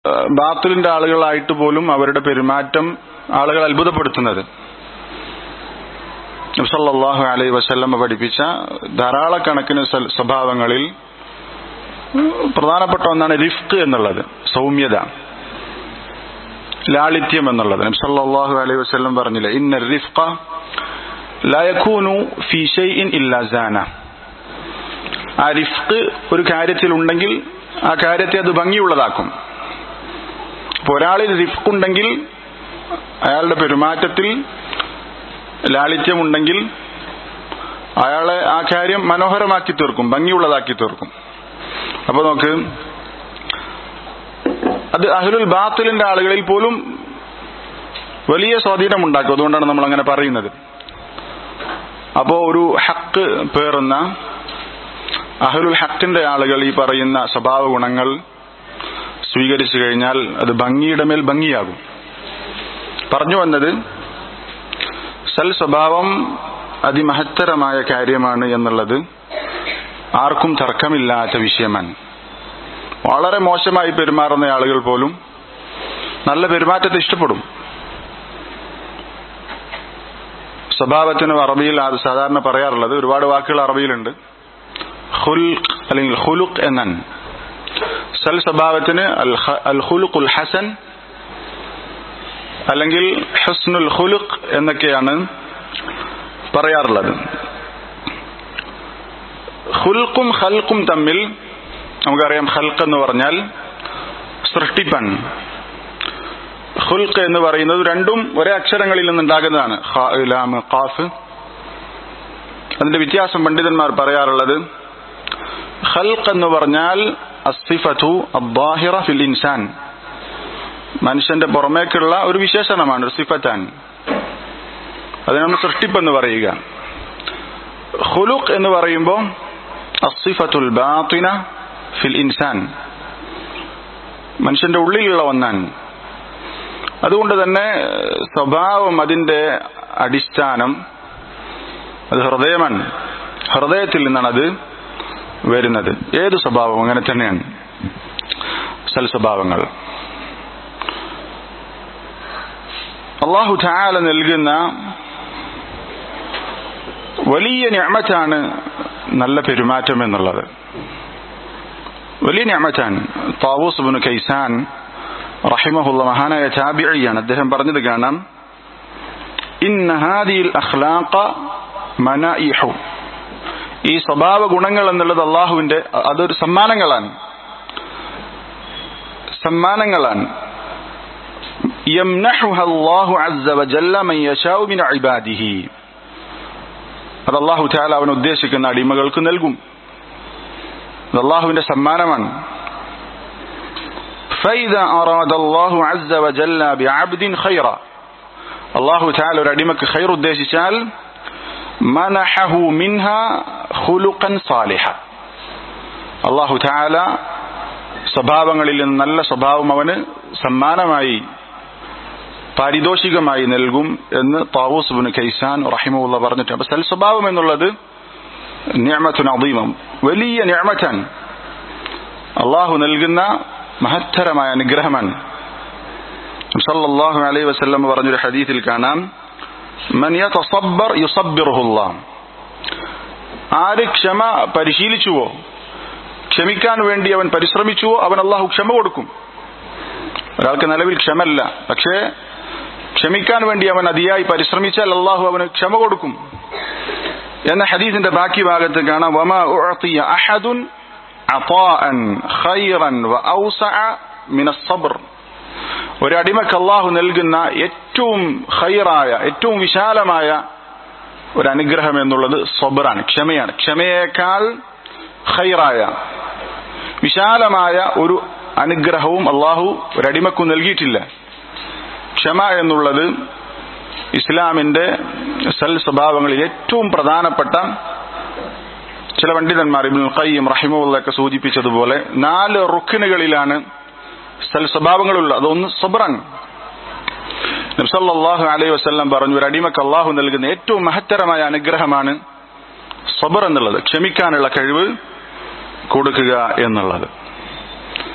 ബാത്തിലിന്റെ ആളുകളായിട്ട് പോലും അവരുടെ പെരുമാറ്റം ആളുകൾ അത്ഭുതപ്പെടുത്തുന്നത് നബ്സല്ലാഹു അലൈ വസല്ലമ്മ പഠിപ്പിച്ച ധാരാളക്കണക്കിന് സ്വഭാവങ്ങളിൽ പ്രധാനപ്പെട്ട ഒന്നാണ് റിഫ്ക് എന്നുള്ളത് സൗമ്യത ലാളിത്യം എന്നുള്ളത് നബ്സല്ലാഹു അലൈ വസല്ലം പറഞ്ഞില്ലേ ഇന്ന റിഫ്ക ലയക്കൂനു ഫി ഷൈഇൻ ഇല്ലാ സാന ആ റിഫ്ക് ഒരു കാര്യത്തിൽ ഉണ്ടെങ്കിൽ ആ കാര്യത്തെ അത് ഭംഗിയുള്ളതാക്കും അപ്പൊ ഒരാളിൽ റിഫ്ക് ഉണ്ടെങ്കിൽ അയാളുടെ പെരുമാറ്റത്തിൽ ലാളിത്യമുണ്ടെങ്കിൽ അയാളെ ആ കാര്യം മനോഹരമാക്കി തീർക്കും ഭംഗിയുള്ളതാക്കി തീർക്കും അപ്പൊ നോക്ക് അത് അഹ്ലുൽ ബാത്തിലിന്റെ ആളുകളിൽ പോലും വലിയ സ്വാധീനം ഉണ്ടാക്കും അതുകൊണ്ടാണ് നമ്മൾ അങ്ങനെ പറയുന്നത് അപ്പോ ഒരു ഹക്ക് പേറുന്ന അഹ്ലുൽ ഹക്കിന്റെ ആളുകൾ ഈ പറയുന്ന സ്വഭാവ ഗുണങ്ങൾ സ്വീകരിച്ചു കഴിഞ്ഞാൽ അത് ഭംഗിയുടെ മേൽ ഭംഗിയാകും പറഞ്ഞു വന്നത് സൽ സ്വഭാവം അതിമഹത്തരമായ കാര്യമാണ് എന്നുള്ളത് ആർക്കും തർക്കമില്ലാത്ത വിഷയമാണ് വളരെ മോശമായി പെരുമാറുന്ന ആളുകൾ പോലും നല്ല പെരുമാറ്റത്തെ ഇഷ്ടപ്പെടും സ്വഭാവത്തിന് അറബിയിൽ അത് സാധാരണ പറയാറുള്ളത് ഒരുപാട് വാക്കുകൾ അറബിയിലുണ്ട് ഹുൽ അല്ലെങ്കിൽ ഹുലുഖ് എന്നാൻ സൽ സ്വഭാവത്തിന് അൽ ഹുലുഖുൽ ഹസൻ അല്ലെങ്കിൽ ഹുസ്നുൽ ഹുലുഖ് എന്നൊക്കെയാണ് പറയാറുള്ളത് ഹുൽക്കും ഹൽക്കും തമ്മിൽ നമുക്കറിയാം ഹൽക്ക് എന്ന് പറഞ്ഞാൽ സൃഷ്ടിപ്പൻ ഹുൽക്ക് എന്ന് പറയുന്നത് രണ്ടും ഒരേ അക്ഷരങ്ങളിൽ നിന്നുണ്ടാകുന്നതാണ് ഖാഫ് അതിന്റെ വ്യത്യാസം പണ്ഡിതന്മാർ പറയാറുള്ളത് ഹൽക്ക് എന്ന് പറഞ്ഞാൽ അസിഫതു അബ്ബാഹിറ ഫിൽ ഇൻസാൻ മനുഷ്യന്റെ പുറമേക്കുള്ള ഒരു വിശേഷണമാണ് ഒരു സിഫത്താൻ അതിനാണ് സൃഷ്ടിപ്പെന്ന് പറയുക ഹുലുഖ് എന്ന് പറയുമ്പോൾ അസിഫത്തുൽ ബാത്തിന ഫിൽ ഇൻസാൻ മനുഷ്യന്റെ ഉള്ളിലുള്ള ഒന്നാണ് അതുകൊണ്ട് തന്നെ സ്വഭാവം അതിന്റെ അടിസ്ഥാനം അത് ഹൃദയമാണ് ഹൃദയത്തിൽ നിന്നാണ് അത് വരുന്നത് ഏത് സ്വഭാവം അങ്ങനെ തന്നെയാണ് സൽ സ്വഭാവങ്ങൾ അള്ളാഹു ധാല നൽകുന്ന വലിയ ഞാമറ്റാണ് നല്ല പെരുമാറ്റം എന്നുള്ളത് വലിയ ഞാമറ്റാണ് താവൂസ് ബിൻ കൈസാൻ റഹിമഹുള്ള മഹാനായ ചാബിയാണ് അദ്ദേഹം പറഞ്ഞത് കാണാം ഇന്ന ഹാദിയിൽ അഖ്ലാഖ മനായിഹു ഈ സ്വഭാവ ഗുണങ്ങൾ എന്നുള്ളത് അള്ളാഹുവിന്റെ അതൊരു സമ്മാനങ്ങളാണ് സമ്മാനങ്ങളാണ് يمنحها الله عز وجل من يشاء من عباده അത് അള്ളാഹു താല അവൻ ഉദ്ദേശിക്കുന്ന അടിമകൾക്ക് നൽകും അത് അള്ളാഹുവിന്റെ സമ്മാനമാണ് فإذا أراد الله عز وجل بعبد خيرا الله تعالى ഒരു അടിമക്ക് ഖൈർ ഉദ്ദേശിച്ചാൽ منحه منها خلقا صالحا അള്ളാഹു താല സ്വഭാവങ്ങളിൽ നിന്ന് നല്ല സ്വഭാവം അവന് സമ്മാനമായി പാരിതോഷികമായി നൽകും എന്ന് താവൂസ് ബിൻ കൈസാൻ റഹിമുള്ള പറഞ്ഞിട്ടുണ്ട് അപ്പൊ സൽ സ്വഭാവം എന്നുള്ളത് ഞാമത്തുൻ അദീമം വലിയ ഞാമത്താൻ അള്ളാഹു നൽകുന്ന മഹത്തരമായ അനുഗ്രഹമാണ് സല്ലല്ലാഹു അലൈഹി വസല്ലം പറഞ്ഞൊരു ഹദീസിൽ കാണാം മൻ യതസബ്ബർ യുസബ്ബിറുഹുല്ലാഹ് ആര് ക്ഷമ പരിശീലിച്ചുവോ ക്ഷമിക്കാൻ വേണ്ടി അവൻ പരിശ്രമിച്ചുവോ അവൻ അള്ളാഹു ക്ഷമ കൊടുക്കും ഒരാൾക്ക് നിലവിൽ ക്ഷമല്ല പക്ഷേ ക്ഷമിക്കാൻ വേണ്ടി അവൻ അതിയായി പരിശ്രമിച്ചാൽ അള്ളാഹു അവന് ക്ഷമ കൊടുക്കും എന്ന ഹദീസിന്റെ ബാക്കി ഭാഗത്ത് കാണാം വമ ഉഅതിയ അഹദുൻ അതാഅൻ ഖൈറൻ വഔസഅ മിന സബ്ർ ഒരു അടിമക്ക് അള്ളാഹു നൽകുന്ന ഏറ്റവും ഖൈറായ ഏറ്റവും വിശാലമായ ഒരു അനുഗ്രഹം എന്നുള്ളത് സബറാണ് ക്ഷമയാണ് ക്ഷമയേക്കാൾ ഖൈറായ വിശാലമായ ഒരു അനുഗ്രഹവും അള്ളാഹു ഒരടിമക്കു നൽകിയിട്ടില്ല ക്ഷമ എന്നുള്ളത് ഇസ്ലാമിന്റെ സൽ സ്വഭാവങ്ങളിൽ ഏറ്റവും പ്രധാനപ്പെട്ട ചില പണ്ഡിതന്മാർ ഇബിൻ ഖയ്യം റഹിമുള്ളൊക്കെ സൂചിപ്പിച്ചതുപോലെ നാല് റുക്കിനുകളിലാണ് സൽ സ്വഭാവങ്ങളുള്ളത് അതൊന്ന് സബറാണ് നബ്സല്ലാഹു അലൈഹി വസ്ല്ലാം പറഞ്ഞു ഒരു അടിമക്ക് അള്ളാഹു നൽകുന്ന ഏറ്റവും മഹത്തരമായ അനുഗ്രഹമാണ് സബർ എന്നുള്ളത് ക്ഷമിക്കാനുള്ള കഴിവ് കൊടുക്കുക എന്നുള്ളത്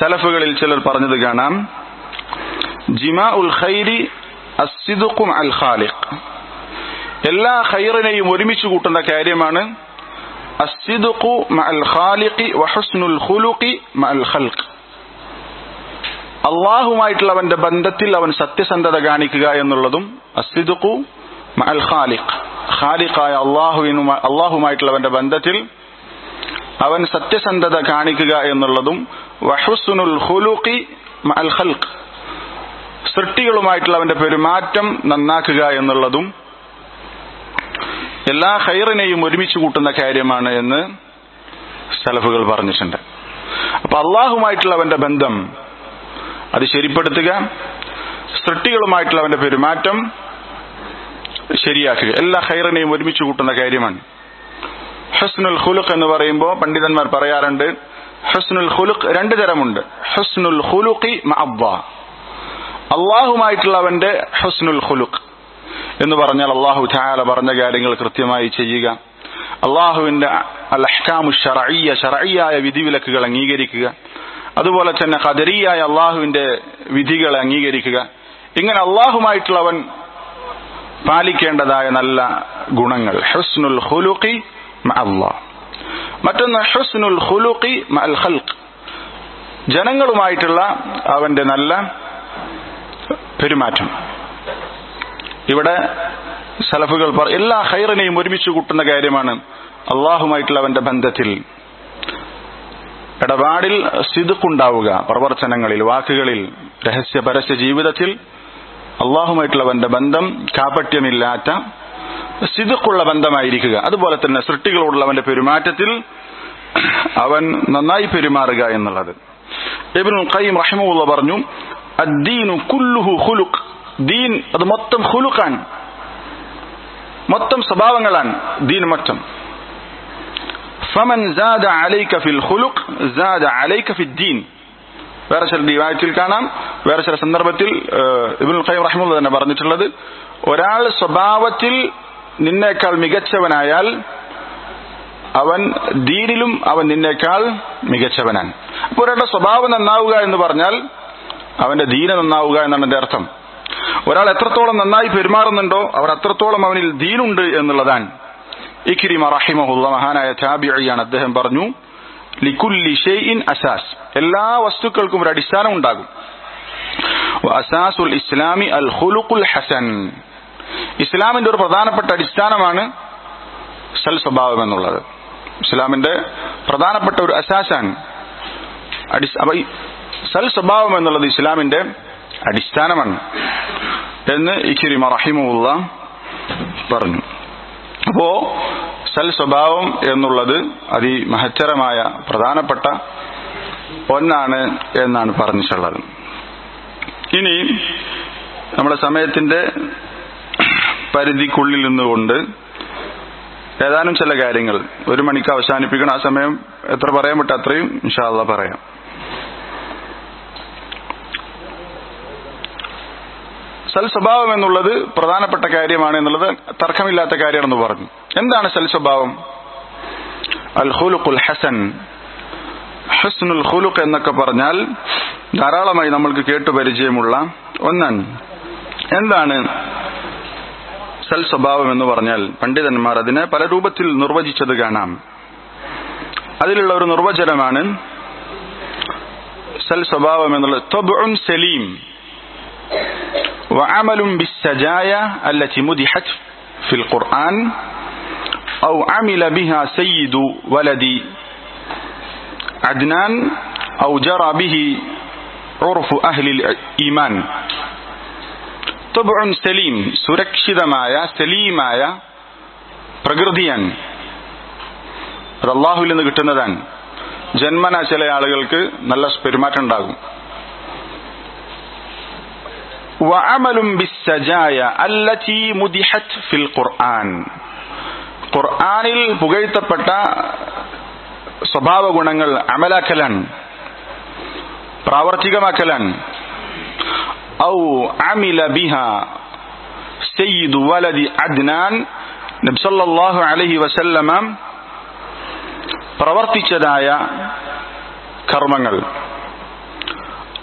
സലഫുകളിൽ ചിലർ പറഞ്ഞത് കാണാം ജിമാ ഉൽ ഖൈരി അസിദുക്കും അൽ ഖാലിഖ് എല്ലാ ഖൈറിനെയും ഒരുമിച്ച് കൂട്ടുന്ന കാര്യമാണ് അസിദുഖു മഅൽ ഖാലിഖി വഹുസ്നുൽ ഖുലുഖി മഅൽ ഖൽഖ് അള്ളാഹുമായിട്ടുള്ള അവന്റെ ബന്ധത്തിൽ അവൻ സത്യസന്ധത കാണിക്കുക എന്നുള്ളതും അസിദുഖു മഅൽ ഖാലിഖ് ഖാലിഖായ അള്ളാഹുവിനു അള്ളാഹുമായിട്ടുള്ള അവന്റെ ബന്ധത്തിൽ അവൻ സത്യസന്ധത കാണിക്കുക എന്നുള്ളതും വഹുസുനുൽ ഖുലുഖി മഅൽ ഖൽഖ് സൃഷ്ടികളുമായിട്ടുള്ള അവന്റെ പെരുമാറ്റം നന്നാക്കുക എന്നുള്ളതും എല്ലാ ഖൈറിനെയും ഒരുമിച്ച് കൂട്ടുന്ന കാര്യമാണ് എന്ന് സലഫുകൾ പറഞ്ഞിട്ടുണ്ട് അപ്പൊ അള്ളാഹുമായിട്ടുള്ള അവന്റെ ബന്ധം അത് ശരിപ്പെടുത്തുക സൃഷ്ടികളുമായിട്ടുള്ള അവന്റെ പെരുമാറ്റം ശരിയാക്കുക എല്ലാ ഖൈറിനെയും ഒരുമിച്ച് കൂട്ടുന്ന കാര്യമാണ് ഹസ്നുൽ ഖുലുഖ് എന്ന് പറയുമ്പോൾ പണ്ഡിതന്മാർ പറയാറുണ്ട് ഹസ്നുൽ ഖുലുഖ് രണ്ട് തരമുണ്ട് ഹസ്നുൽ ഖുലുഖി മഅബ്ബ അള്ളാഹുമായിട്ടുള്ള അവന്റെ ഹസ്നുൽ ഖുലുഖ് എന്ന് പറഞ്ഞാൽ അള്ളാഹു ധാല പറഞ്ഞ കാര്യങ്ങൾ കൃത്യമായി ചെയ്യുക അള്ളാഹുവിന്റെ അൽ അഹ്കാമു ഷറയ്യ ഷറയ്യായ വിധിവിലക്കുകൾ അംഗീകരിക്കുക അതുപോലെ തന്നെ ഖദരിയായ അള്ളാഹുവിന്റെ വിധികളെ അംഗീകരിക്കുക ഇങ്ങനെ അള്ളാഹുമായിട്ടുള്ളവൻ പാലിക്കേണ്ടതായ നല്ല ഗുണങ്ങൾ ഹുസ്നുൽ ഖുലുഖി അള്ളാഹ് മറ്റൊന്ന് ഹുസ്നുൽ ഖുലുഖി അൽ ഖൽഖ് ജനങ്ങളുമായിട്ടുള്ള അവന്റെ നല്ല പെരുമാറ്റം ഇവിടെ സലഫുകൾ എല്ലാ ഹൈറിനെയും ഒരുമിച്ച് കൂട്ടുന്ന കാര്യമാണ് അള്ളാഹുമായിട്ടുള്ള അവന്റെ ബന്ധത്തിൽ ഇടപാടിൽ സിദുക്കുണ്ടാവുക പ്രവർത്തനങ്ങളിൽ വാക്കുകളിൽ രഹസ്യ പരസ്യ ജീവിതത്തിൽ അള്ളാഹുമായിട്ടുള്ളവന്റെ ബന്ധം കാപട്യമില്ലാത്ത സിദുക്കുള്ള ബന്ധമായിരിക്കുക അതുപോലെ തന്നെ സൃഷ്ടികളോടുള്ള അവന്റെ പെരുമാറ്റത്തിൽ അവൻ നന്നായി പെരുമാറുക എന്നുള്ളത് ഇബ്നുൽ ഖയ്യിം റഹിമഹുള്ള പറഞ്ഞു അദ്ദീനു കുല്ലുഹു ഖുലുഖ് ദീൻ അത് മൊത്തം ഖുലുഖാൻ മൊത്തം സ്വഭാവങ്ങളാണ് ദീൻ മൊത്തം ഫമൻ സാദ അലൈക ഫിൽ ഖുലുഖ് സാദ അലൈക ഫിൽ ദീൻ വേറെ ചില റിവായത്തിൽ കാണാം വേറെ ചില സന്ദർഭത്തിൽ ഇബ്നുൽ ഖയ്യിം റഹിമുള്ള തന്നെ പറഞ്ഞിട്ടുള്ളത് ഒരാൾ സ്വഭാവത്തിൽ നിന്നേക്കാൾ മികച്ചവനായാൽ അവൻ ദീനിലും അവൻ നിന്നേക്കാൾ മികച്ചവനാണ് അപ്പോൾ ഒരാളുടെ സ്വഭാവം നന്നാവുക എന്ന് പറഞ്ഞാൽ അവന്റെ ദീന നന്നാവുക എന്നാണ് എന്റെ അർത്ഥം ഒരാൾ എത്രത്തോളം നന്നായി പെരുമാറുന്നുണ്ടോ അവർ അത്രത്തോളം അവനിൽ ദീനുണ്ട് എന്നുള്ളതാണ് ഇഖിരിമ റഹിമഹുള്ള മഹാനായ ചാബിയാണ് അദ്ദേഹം പറഞ്ഞു ലിക്കുല്ലി ഷെയ്ഇൻ അസാസ് എല്ലാ വസ്തുക്കൾക്കും ഒരു അടിസ്ഥാനം ഉണ്ടാകും അസാസുൽ ഇസ്ലാമി അൽ ഹുലുഖുൽ ഹസൻ ഇസ്ലാമിന്റെ ഒരു പ്രധാനപ്പെട്ട അടിസ്ഥാനമാണ് സൽ സ്വഭാവം എന്നുള്ളത് ഇസ്ലാമിന്റെ പ്രധാനപ്പെട്ട ഒരു അസാസാണ് അപ്പൊ സൽ സ്വഭാവം എന്നുള്ളത് ഇസ്ലാമിന്റെ അടിസ്ഥാനമാണ് എന്ന് ഇഖിരിമ റഹിമുള്ള പറഞ്ഞു അപ്പോ സൽ സ്വഭാവം എന്നുള്ളത് അതിമഹത്തരമായ പ്രധാനപ്പെട്ട ഒന്നാണ് എന്നാണ് പറഞ്ഞിട്ടുള്ളത് ഇനി നമ്മുടെ സമയത്തിന്റെ പരിധിക്കുള്ളിൽ നിന്നുകൊണ്ട് ഏതാനും ചില കാര്യങ്ങൾ ഒരു മണിക്ക് അവസാനിപ്പിക്കണം ആ സമയം എത്ര പറയാൻ പറ്റും അത്രയും ഇൻഷാല്ല പറയാം സൽസ്വഭാവം എന്നുള്ളത് പ്രധാനപ്പെട്ട കാര്യമാണ് എന്നുള്ളത് തർക്കമില്ലാത്ത കാര്യമാണെന്ന് പറഞ്ഞു എന്താണ് സൽസ്വഭാവം അൽ ഖുലുഖുൽ ഹസൻ ഹസ്നുൽ ഖുലുഖ് എന്നൊക്കെ പറഞ്ഞാൽ ധാരാളമായി നമ്മൾക്ക് കേട്ടു പരിചയമുള്ള ഒന്നാണ് എന്താണ് സൽ സ്വഭാവം എന്ന് പറഞ്ഞാൽ പണ്ഡിതന്മാർ അതിനെ പല രൂപത്തിൽ നിർവചിച്ചത് കാണാം അതിലുള്ള ഒരു നിർവചനമാണ് സൽ സ്വഭാവം എന്നുള്ളത് തൊബുൻ സലീം وعمل بالسجايا التي مدحت في القرآن أو عمل بها سيد ولد عدنان أو جرى به عرف أهل الإيمان طبع سليم സുരക്ഷിതമായ സലീമായ പ്രകൃതിയാണ് അത് അള്ളാഹുവിൽ നിന്ന് കിട്ടുന്നതാണ് ജന്മന ചില ആളുകൾക്ക് നല്ല പെരുമാറ്റം ഉണ്ടാകും وعمل بالسجايا التي مدحت في القرآن ഖുർആനിൽ പുകഴ്ത്തപ്പെട്ട സ്വഭാവ ഗുണങ്ങൾ അമലാക്കലാണ് പ്രാവർത്തികമാക്കലാണ് ഔ അമില ബിഹ സയ്യിദു വലദി അദ്നാൻ നബ്സല്ലാഹു അലൈഹി വസല്ലമ പ്രവർത്തിച്ചതായ കർമ്മങ്ങൾ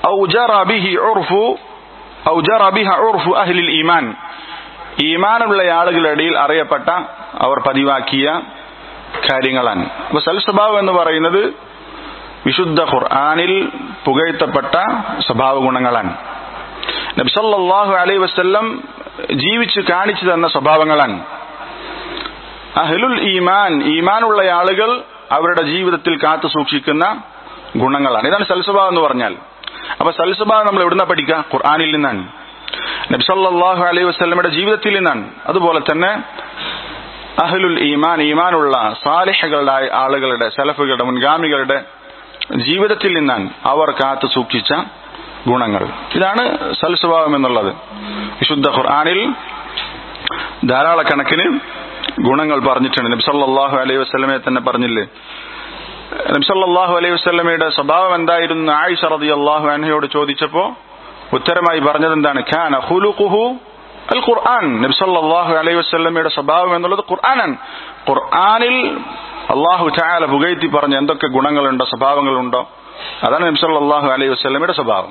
ഔ ജറ ബിഹി ഉർഫു ഔ ജറ ബിഹ ഉർഫു അഹ്ലിൽ ഈമാൻ ഈമാനുള്ള ആളുകളുടെ ഇടയിൽ അറിയപ്പെട്ട അവർ പതിവാക്കിയ കാര്യങ്ങളാണ് അപ്പൊ സൽസ്വഭാവം എന്ന് പറയുന്നത് വിശുദ്ധ ഖുർആാനിൽ പുകഴ്ത്തപ്പെട്ട സ്വഭാവ ഗുണങ്ങളാണ് നബ്സല്ലാഹു അലൈ വസ്ല്ലം ജീവിച്ച് കാണിച്ചു തന്ന സ്വഭാവങ്ങളാണ് അഹ്ലുൽ ഈമാൻ ഈമാനുള്ള ആളുകൾ അവരുടെ ജീവിതത്തിൽ കാത്തു സൂക്ഷിക്കുന്ന ഗുണങ്ങളാണ് ഇതാണ് സൽസ്വഭാവം എന്ന് പറഞ്ഞാൽ അപ്പൊ സൽസ്വഭാവം നമ്മൾ എവിടുന്ന പഠിക്കുക ഖുർആാനിൽ നിന്നാണ് നബ്സല്ലാഹു അലൈഹി വസ്ലമയുടെ ജീവിതത്തിൽ നിന്നാണ് അതുപോലെ തന്നെ അഹ്ലുൽ ഈമാൻ ഈമാനുള്ള സാലിഹകളുടെ ആളുകളുടെ സലഫുകളുടെ മുൻഗാമികളുടെ ജീവിതത്തിൽ നിന്നാണ് അവർ കാത്തു സൂക്ഷിച്ച ഗുണങ്ങൾ ഇതാണ് സൽസ്വഭാവം എന്നുള്ളത് വിശുദ്ധ ഖുർആാനിൽ ധാരാളക്കണക്കിന് ഗുണങ്ങൾ പറഞ്ഞിട്ടുണ്ട് നബ്സല്ലാഹു അലൈഹി വസ്ലമയെ തന്നെ പറഞ്ഞില്ലേ നബ്സല്ലാഹു അലൈഹി വസ്ലമയുടെ സ്വഭാവം എന്തായിരുന്നു ആയിഷ റതി അള്ളാഹു അൻഹയോട് ചോദിച്ചപ്പോ ഉത്തരമായി പറഞ്ഞത് എന്താണ് ഖാന ഹുലുഖുഹു അൽ ഖുർആൻ നബ്സല്ലാഹു അലൈഹി വസ്ലമയുടെ സ്വഭാവം എന്നുള്ളത് ഖുർആനാണ് ഖുർആനിൽ അള്ളാഹു ചായാല പുകഴ്ത്തി പറഞ്ഞ എന്തൊക്കെ ഗുണങ്ങളുണ്ടോ സ്വഭാവങ്ങളുണ്ടോ അതാണ് നബ്സല്ലാഹു അലൈഹി വസ്ലമയുടെ സ്വഭാവം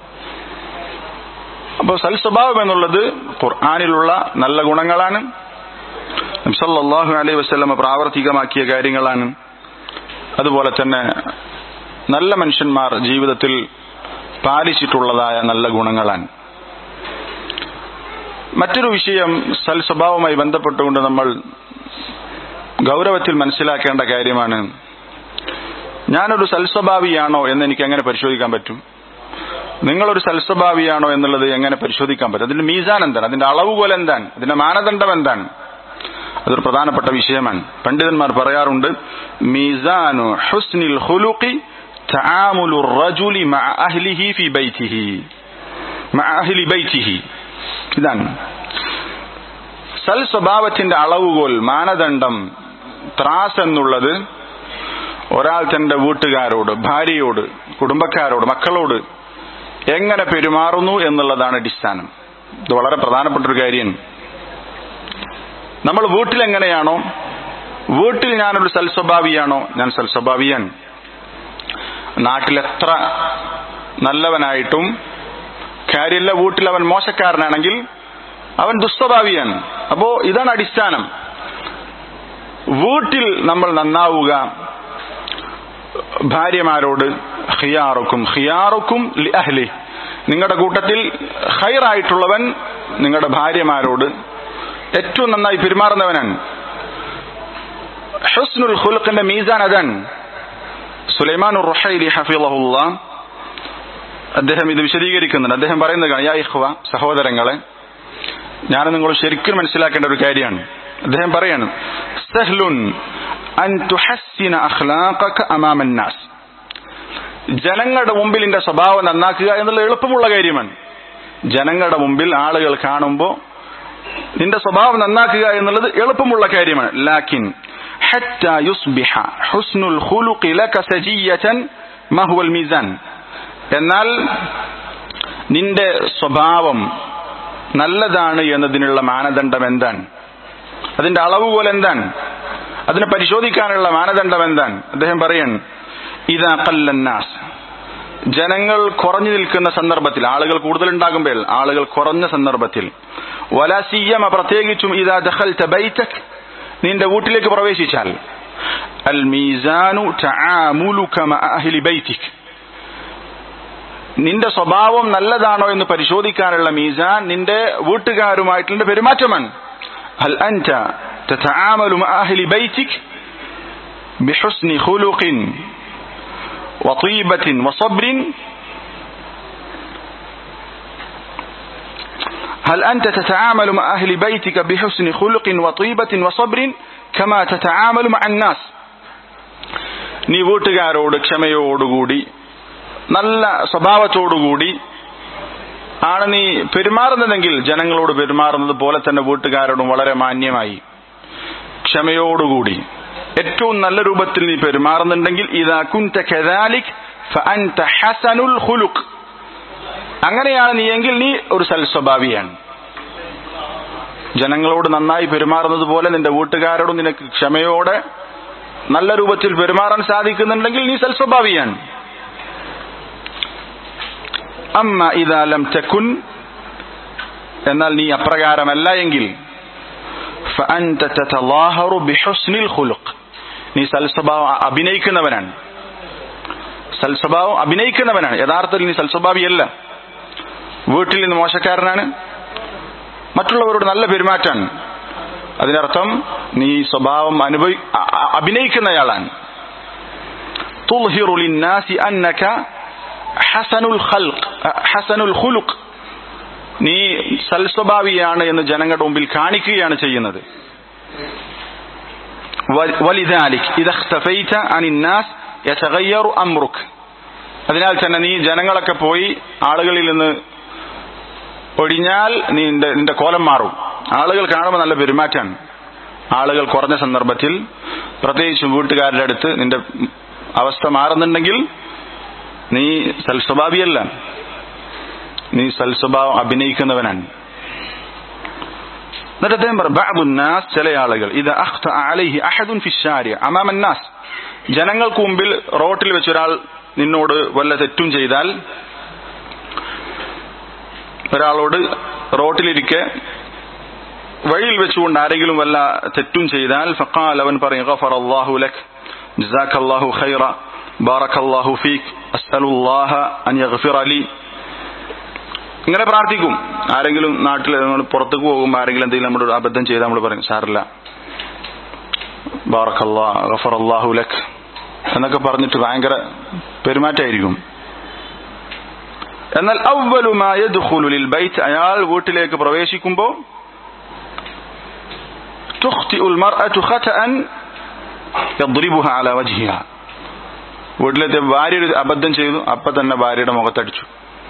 അപ്പോൾ സൽസ്വഭാവം എന്നുള്ളത് ഖുർആാനിലുള്ള നല്ല ഗുണങ്ങളാണ് നബ്സല്ലാഹു അലൈഹി വസ്ലമ പ്രാവർത്തികമാക്കിയ കാര്യങ്ങളാണ് അതുപോലെ തന്നെ നല്ല മനുഷ്യന്മാർ ജീവിതത്തിൽ പാലിച്ചിട്ടുള്ളതായ നല്ല ഗുണങ്ങളാണ് മറ്റൊരു വിഷയം സൽസ്വഭാവവുമായി ബന്ധപ്പെട്ടുകൊണ്ട് നമ്മൾ ഗൗരവത്തിൽ മനസ്സിലാക്കേണ്ട കാര്യമാണ് ഞാനൊരു സൽസ്വഭാവിയാണോ എന്ന് എനിക്ക് എങ്ങനെ പരിശോധിക്കാൻ പറ്റും നിങ്ങളൊരു സൽസ്വഭാവിയാണോ എന്നുള്ളത് എങ്ങനെ പരിശോധിക്കാൻ പറ്റും അതിന്റെ മീസാൻ എന്താണ് അതിന്റെ അളവുകോൽ എന്താണ് അതിന്റെ മാനദണ്ഡം എന്താണ് അതൊരു പ്രധാനപ്പെട്ട വിഷയമാണ് പണ്ഡിതന്മാർ പറയാറുണ്ട് മീസാനു ഹുസ്നിൽ ഖുലുഖി തആമുലു റജുലി മഅ അഹ്ലിഹി ഫി ബൈതിഹി മഅ അഹ്ലി ബൈതിഹി ഇതാണ് സൽ സ്വഭാവത്തിന്റെ അളവുകോൽ മാനദണ്ഡം ത്രാസ് എന്നുള്ളത് ഒരാൾ തന്റെ വീട്ടുകാരോട് ഭാര്യയോട് കുടുംബക്കാരോട് മക്കളോട് എങ്ങനെ പെരുമാറുന്നു എന്നുള്ളതാണ് അടിസ്ഥാനം ഇത് വളരെ പ്രധാനപ്പെട്ട ഒരു കാര്യമാണ് നമ്മൾ വീട്ടിൽ എങ്ങനെയാണോ വീട്ടിൽ ഞാനൊരു സൽസ്വഭാവിയാണോ ഞാൻ സൽസ്വഭാവിയാണ് നാട്ടിലെത്ര നല്ലവനായിട്ടും കാര്യമില്ല വീട്ടിൽ അവൻ മോശക്കാരനാണെങ്കിൽ അവൻ ദുസ്വഭാവിയാണ് അപ്പോ ഇതാണ് അടിസ്ഥാനം വീട്ടിൽ നമ്മൾ നന്നാവുക ഭാര്യമാരോട് ഹിയാറുക്കും ഹിയാറുക്കും ലി അഹ്ലി നിങ്ങളുടെ കൂട്ടത്തിൽ ഹൈറായിട്ടുള്ളവൻ നിങ്ങളുടെ ഭാര്യമാരോട് ഏറ്റവും നന്നായി പെരുമാറുന്നവനാണ് ഹുസ്നുൽ ഖുൽഖിന്റെ മീസാൻ അതാണ് സുലൈമാൻ റുഹൈലി ഹഫിളഹുല്ല അദ്ദേഹം ഇത് വിശദീകരിക്കുന്നുണ്ട് അദ്ദേഹം പറയുന്നത് യാ ഇഖ്വ സഹോദരങ്ങളെ ഞാൻ നിങ്ങൾ ശരിക്കും മനസ്സിലാക്കേണ്ട ഒരു കാര്യമാണ് അദ്ദേഹം പറയാണ് സഹ്ലുൻ അൻ തുഹസ്സിന അഖ്ലാഖക അമാമ നാസ് ജനങ്ങളുടെ മുമ്പിൽ നിന്റെ സ്വഭാവം നന്നാക്കുക എന്നുള്ള എളുപ്പമുള്ള കാര്യമാണ് ജനങ്ങളുടെ മുമ്പിൽ ആളുകൾ കാണുമ്പോൾ നിന്റെ സ്വഭാവം നന്നാക്കുക എന്നുള്ളത് എളുപ്പമുള്ള കാര്യമാണ് ലാക്കിൻ حتى يصبح حسن الخلق لك سجية ما هو الميزان എന്നാൽ നിന്റെ സ്വഭാവം നല്ലതാണ് എന്നതിനുള്ള മാനദണ്ഡം എന്താണ് അതിന്റെ അളവുകോൽ എന്താണ് അതിനെ പരിശോധിക്കാനുള്ള മാനദണ്ഡം എന്താണ് അദ്ദേഹം പറയാണ് ഇതാ കല്ലന്നാസ് ജനങ്ങൾ കുറഞ്ഞു നിൽക്കുന്ന സന്ദർഭത്തിൽ ആളുകൾ കൂടുതൽ ഉണ്ടാകുമ്പോൾ ആളുകൾ കുറഞ്ഞ സന്ദർഭത്തിൽ വലാസിയമ പ്രത്യേകിച്ചും ഇതാ ദഖൽ ബൈതക് നിന്റെ വീട്ടിലേക്ക് പ്രവേശിച്ചാൽ അൽ മീസാനു തആമുലുക മഅ അഹ്ലി ബൈതിക് നിന്റെ സ്വഭാവം നല്ലതാണോ എന്ന് പരിശോധിക്കാനുള്ള മീസാൻ നിന്റെ വീട്ടുകാരുമായിട്ടുള്ള പെരുമാറ്റമാണ് ഹൽ അൻത تتعامل مع أهل بيتك بحسن خلق وطيبة وصبر هل أنت تتعامل مع أهل بيتك بحسن خلق وطيبة وصبر كما تتعامل مع الناس നീ വീട്ടുകാരോട് ക്ഷമയോടുകൂടി നല്ല സ്വഭാവത്തോടുകൂടി ആണ് നീ പെരുമാറുന്നതെങ്കിൽ ജനങ്ങളോട് പെരുമാറുന്നത് പോലെ തന്നെ വീട്ടുകാരോടും വളരെ മാന്യമായി ക്ഷമയോടുകൂടി ഏറ്റവും നല്ല രൂപത്തിൽ നീ പെരുമാറുന്നുണ്ടെങ്കിൽ ഇതാ കുൻത കദാലിക് ഫഅൻത ഹസനുൽ ഖുലുഖ് അങ്ങനെയാണ് നീ എങ്കിൽ നീ ഒരു സൽസ്വഭാവിയാണ് ജനങ്ങളോട് നന്നായി പെരുമാറുന്നത് പോലെ നിന്റെ വീട്ടുകാരോടും നിനക്ക് ക്ഷമയോടെ നല്ല രൂപത്തിൽ പെരുമാറാൻ സാധിക്കുന്നുണ്ടെങ്കിൽ നീ സൽസ്വഭാവിയാണ് അമ്മ ഇദാ ലം തകുൻ എന്നാൽ നീ അപ്രകാരമല്ല എങ്കിൽ فأنت تتظاهر بحسن الخلق നീ സൽസ്വഭാവം അഭിനയിക്കുന്നവനാണ് സൽസ്വഭാവം അഭിനയിക്കുന്നവനാണ് യഥാർത്ഥത്തിൽ നീ സൽസ്വഭാവിയല്ല വീട്ടിൽ നിന്ന് മോശക്കാരനാണ് മറ്റുള്ളവരോട് നല്ല പെരുമാറ്റാണ് അതിനർത്ഥം നീ സ്വഭാവം അനുഭവി അ- അ- അഭിനയിക്കുന്നയാളാണ് തുൽഹിറു ലിന്നാസി അന്നക ഹസനുൽ ഖൽഖ് ഹസനുൽ ഖുലുഖ് നീ സൽസ്വഭാവിയാണ് എന്ന് ജനങ്ങളുടെ മുമ്പിൽ കാണിക്കുകയാണ് ചെയ്യുന്നത് വ- വലിദാലിക് ഇദ ഇഖ്തഫൈത അനിൻ നാസ് യതഗയ്യറു അംറുക് അതിനാൽ തന്നെ നീ ജനങ്ങളൊക്കെ പോയി ആളുകളിൽ നിന്ന് ഒഴിഞ്ഞാൽ നീ നിന്റെ നിന്റെ കോലം മാറും ആളുകൾ കാണുമ്പോൾ നല്ല പെരുമാറ്റാണ് ആളുകൾ കുറഞ്ഞ സന്ദർഭത്തിൽ പ്രത്യേകിച്ചും വീട്ടുകാരുടെ അടുത്ത് നിന്റെ അവസ്ഥ മാറുന്നുണ്ടെങ്കിൽ നീ സൽസ്വഭാവിയല്ല നീ സൽസ്വഭാവം അഭിനയിക്കുന്നവനാണ് എന്നിട്ട് അദ്ദേഹം പറഞ്ഞു "ബഅദു الناس ചില ആളുകൾ ഇത് അഖ്ത അലൈഹി അഹദുൻ ഫി الشارع അമാമ الناس ജനങ്ങൾക്ക് മുമ്പിൽ റോട്ടിൽ വെച്ച് ഒരാൾ നിന്നോട് വല്ല തെറ്റും ചെയ്താൽ ഒരാളോട് റോട്ടിലിരിക്കെ വഴിയിൽ വെച്ചുകൊണ്ട് ആരെങ്കിലും വല്ല തെറ്റും ചെയ്താൽ ഫഖാൽ അവൻ പറയും ഗഫർ അല്ലാഹു ലക് ജസാക അല്ലാഹു ഖൈറ ബാറക അല്ലാഹു ഫീക് അസ്അലുല്ലാഹ അൻ യഗ്ഫിറ ലി ഇങ്ങനെ പ്രാർത്ഥിക്കും ആരെങ്കിലും നാട്ടിൽ നമ്മൾ പുറത്തേക്ക് പോകുമ്പോൾ ആരെങ്കിലും എന്തെങ്കിലും നമ്മുടെ അബദ്ധം ചെയ്താൽ നമ്മൾ പറയും സാറില്ല ബാറക്കല്ലാ ഗഫർ അല്ലാഹു ലക് എന്നൊക്കെ പറഞ്ഞിട്ട് ഭയങ്കര പെരുമാറ്റമായിരിക്കും എന്നാൽ അവ്വലു മാ യദ്ഖുലു ലിൽ ബൈത്ത് അയാൾ വീട്ടിലേക്ക് പ്രവേശിക്കുമ്പോൾ തുഖ്തിഉൽ മർഅതു ഖതഅൻ യദ്രിബുഹ അലാ വജ്ഹിഹ വീട്ടിലെത്തിയ ഭാര്യ ഒരു അബദ്ധം ചെയ്തു അപ്പൊ തന്നെ ഭാര്യയുടെ മുഖത്തടിച്ചു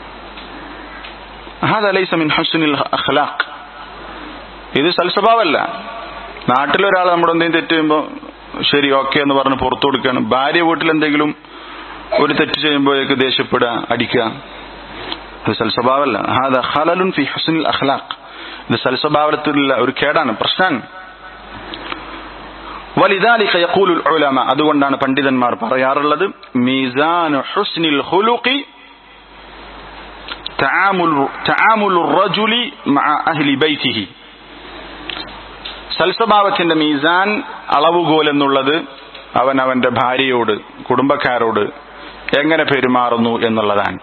هذا ليس من حسن الاخلاق ഇത് സൽസ്വഭാവമല്ല നാട്ടിലൊരാൾ നമ്മുടെ എന്തെങ്കിലും തെറ്റ് ചെയ്യുമ്പോൾ ശരി ഓക്കെ എന്ന് പറഞ്ഞ് പുറത്തു കൊടുക്കുകയാണ് ഭാര്യ വീട്ടിൽ എന്തെങ്കിലും ഒരു തെറ്റ് ചെയ്യുമ്പോഴേക്ക് ദേഷ്യപ്പെടുക അടിക്കുക അത് സൽസ്വഭാവമല്ല ഹാദ ഖലലുൻ ഫി ഹുസ്നിൽ അഖ്ലാഖ് ഇത് സൽസ്വഭാവത്തിലുള്ള ഒരു കേടാണ് പ്രശ്നമാണ് വലിദാലിക യഖൂലുൽ ഉലമ അതുകൊണ്ടാണ് പണ്ഡിതന്മാർ പറയാറുള്ളത് മീസാനു ഹുസ്നിൽ ഖുലുഖി തആമുൽ തആമുൽ റജുലി മഅ അഹ്ലി ബൈതിഹി സൽസ്വഭാവത്തിന്റെ മീസാൻ അളവുകോൽ എന്നുള്ളത് അവൻ അവന്റെ ഭാര്യയോട് കുടുംബക്കാരോട് എങ്ങനെ പെരുമാറുന്നു എന്നുള്ളതാണ്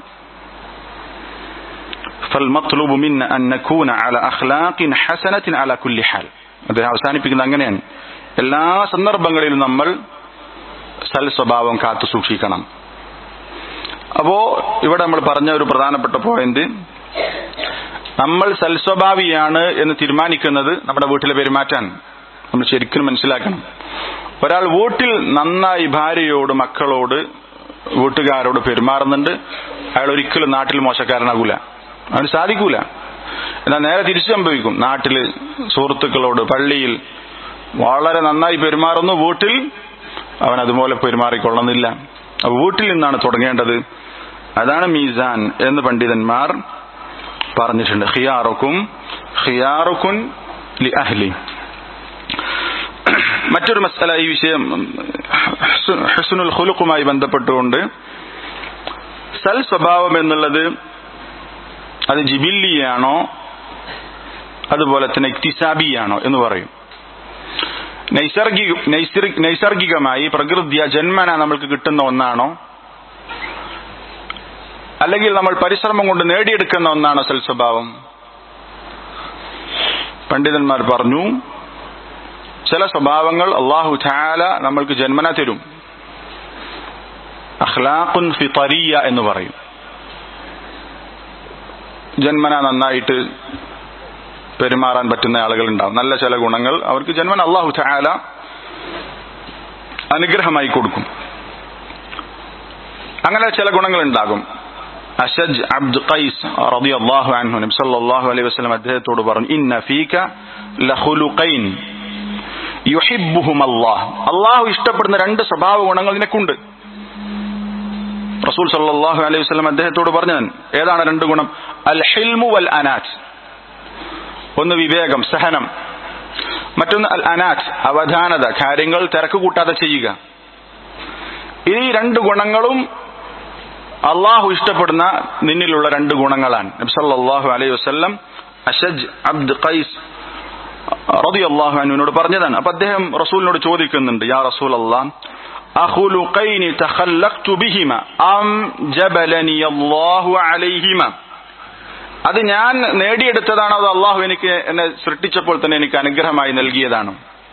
فالمطلوب منا أن نكون على أخلاق حسنة على كل حال അദ്ദേഹം അവസാനിപ്പിക്കുന്നത് അങ്ങനെയാണ് എല്ലാ സന്ദർഭങ്ങളിലും നമ്മൾ സൽസ്വഭാവം കാത്തു സൂക്ഷിക്കണം അപ്പോ ഇവിടെ നമ്മൾ പറഞ്ഞ ഒരു പ്രധാനപ്പെട്ട പോയിന്റ് നമ്മൾ സൽസ്വഭാവിയാണ് എന്ന് തീരുമാനിക്കുന്നത് നമ്മുടെ വീട്ടിലെ പെരുമാറ്റാണ് നമ്മൾ ശരിക്കും മനസ്സിലാക്കണം ഒരാൾ വീട്ടിൽ നന്നായി ഭാര്യയോട് മക്കളോട് വീട്ടുകാരോട് പെരുമാറുന്നുണ്ട് അയാൾ ഒരിക്കലും നാട്ടിൽ മോശക്കാരനാകൂല അവന് സാധിക്കൂല എന്നാൽ നേരെ തിരിച്ചു സംഭവിക്കും നാട്ടില് സുഹൃത്തുക്കളോട് പള്ളിയിൽ വളരെ നന്നായി പെരുമാറുന്നു വീട്ടിൽ അവൻ അതുപോലെ പെരുമാറിക്കൊള്ളുന്നില്ല അപ്പൊ വീട്ടിൽ നിന്നാണ് തുടങ്ങേണ്ടത് അതാണ് മീസാൻ എന്ന് പണ്ഡിതന്മാർ പറഞ്ഞിട്ടുണ്ട് ഖിയാറുക്കും ഖിയാറുക്കുൻ ലി അഹ്ലി മറ്റൊരു മസല ഈ വിഷയം ഹസുനുൽ ഖുലുഖുമായി ബന്ധപ്പെട്ടുകൊണ്ട് സൽ സ്വഭാവം എന്നുള്ളത് അത് ജിബില്ലിയാണോ അതുപോലെ തന്നെ ഇക്തിസാബിയാണോ എന്ന് പറയും നൈസർഗിക നൈസർഗി- നൈസർഗികമായി പ്രകൃതിയ ജന്മന നമ്മൾക്ക് കിട്ടുന്ന ഒന്നാണോ അല്ലെങ്കിൽ നമ്മൾ പരിശ്രമം കൊണ്ട് നേടിയെടുക്കുന്ന ഒന്നാണോ സൽസ്വഭാവം പണ്ഡിതന്മാർ പറഞ്ഞു ചില സ്വഭാവങ്ങൾ അള്ളാഹു ഛാല നമ്മൾക്ക് ജന്മന തരും അഖ്ലാഖുൻ ഫിതറിയ എന്ന് പറയും ജന്മന നന്നായിട്ട് പെരുമാറാൻ പറ്റുന്ന ആളുകൾ ഉണ്ടാവും നല്ല ചില ഗുണങ്ങൾ അവർക്ക് ജന്മന അള്ളാഹു ഛാല അനുഗ്രഹമായി കൊടുക്കും അങ്ങനെ ചില ഗുണങ്ങൾ ഉണ്ടാകും അഷജ് അബ്ദ് ഖൈസ് റളിയല്ലാഹു അൻഹു നബി സല്ലല്ലാഹു അലൈഹി വസല്ലം അദ്ദേഹത്തോട് പറഞ്ഞു ഇന്ന ഫീക ലഖുലുഖൈൻ യുഹിബ്ബുഹും അല്ലാഹ് അള്ളാഹു ഇഷ്ടപ്പെടുന്ന രണ്ട് സ്വഭാവ ഗുണങ്ങൾ നിനക്കുണ്ട് റസൂൽ സല്ലല്ലാഹു അലൈഹി വസല്ലം അദ്ദേഹത്തോട് പറഞ്ഞത് ഏതാണ് രണ്ട് ഗുണം അൽ ഹിൽമു വൽ അനാത്ത് ഒന്ന് വിവേകം സഹനം മറ്റൊന്ന് അൽ അനാത്ത് അവധാനത കാര്യങ്ങൾ തിരക്ക് കൂട്ടാതെ ചെയ്യുക ഈ രണ്ട് ഗുണങ്ങളും അള്ളാഹു ഇഷ്ടപ്പെടുന്ന നിന്നിലുള്ള രണ്ട് ഗുണങ്ങളാണ് നബ്സല്ലാഹു അലൈഹി വസ്ല്ലം അഷജ് അബ്ദ് ഖൈസ് റതി അള്ളാഹു അനുവിനോട് പറഞ്ഞതാണ് അപ്പൊ അദ്ദേഹം റസൂലിനോട് ചോദിക്കുന്നുണ്ട് യാ റസൂൽ അള്ളാഹ് أخلقين تخلقت بهما أم جبلني الله عليهما അത് ഞാൻ നേടിയെടുത്തതാണോ അത് അള്ളാഹു എനിക്ക് എന്നെ സൃഷ്ടിച്ചപ്പോൾ തന്നെ എനിക്ക് അനുഗ്രഹമായി നൽകിയതാണോ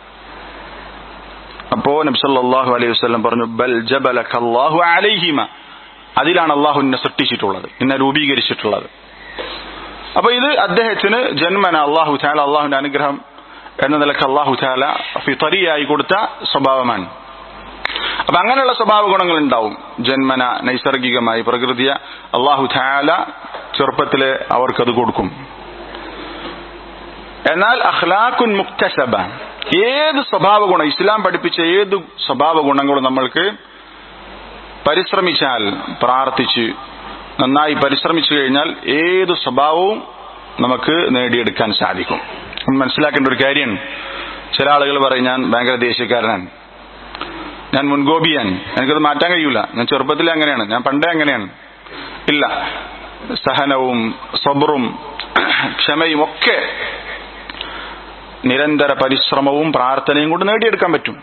അപ്പോ നബ്സല്ലാഹു അലൈഹി വസ്ലം പറഞ്ഞു ബൽ ജബലക അള്ളാഹു അലൈഹിമ അതിലാണ് അള്ളാഹു എന്നെ സൃഷ്ടിച്ചിട്ടുള്ളത് എന്നെ രൂപീകരിച്ചിട്ടുള്ളത് അപ്പൊ ഇത് അദ്ദേഹത്തിന് ജന്മന അള്ളാഹു താല അള്ളാഹുവിന്റെ അനുഗ്രഹം എന്ന നിലക്ക് അള്ളാഹു താല ഫിത്തറിയായി കൊടുത്ത സ്വഭാവമാണ് അപ്പൊ അങ്ങനെയുള്ള സ്വഭാവ ഗുണങ്ങൾ ഉണ്ടാവും ജന്മന നൈസർഗികമായി പ്രകൃതിയ അള്ളാഹു താല ചെറുപ്പത്തില് അവർക്കത് കൊടുക്കും എന്നാൽ അഖ്ലാഖുൻ മുക്തസബ ഏത് സ്വഭാവ ഗുണം ഇസ്ലാം പഠിപ്പിച്ച ഏത് സ്വഭാവ ഗുണങ്ങളും നമ്മൾക്ക് പരിശ്രമിച്ചാൽ പ്രാർത്ഥിച്ച് നന്നായി പരിശ്രമിച്ചു കഴിഞ്ഞാൽ ഏത് സ്വഭാവവും നമുക്ക് നേടിയെടുക്കാൻ സാധിക്കും മനസ്സിലാക്കേണ്ട ഒരു കാര്യമാണ് ചില ആളുകൾ പറയും ഞാൻ ഭയങ്കര ദേഷ്യക്കാരനാണ് ഞാൻ മുൻകോപിയാണ് എനിക്കത് മാറ്റാൻ കഴിയൂല ഞാൻ ചെറുപ്പത്തിൽ അങ്ങനെയാണ് ഞാൻ പണ്ടേ അങ്ങനെയാണ് ഇല്ല സഹനവും സബറും ക്ഷമയും ഒക്കെ നിരന്തര പരിശ്രമവും പ്രാർത്ഥനയും കൊണ്ട് നേടിയെടുക്കാൻ പറ്റും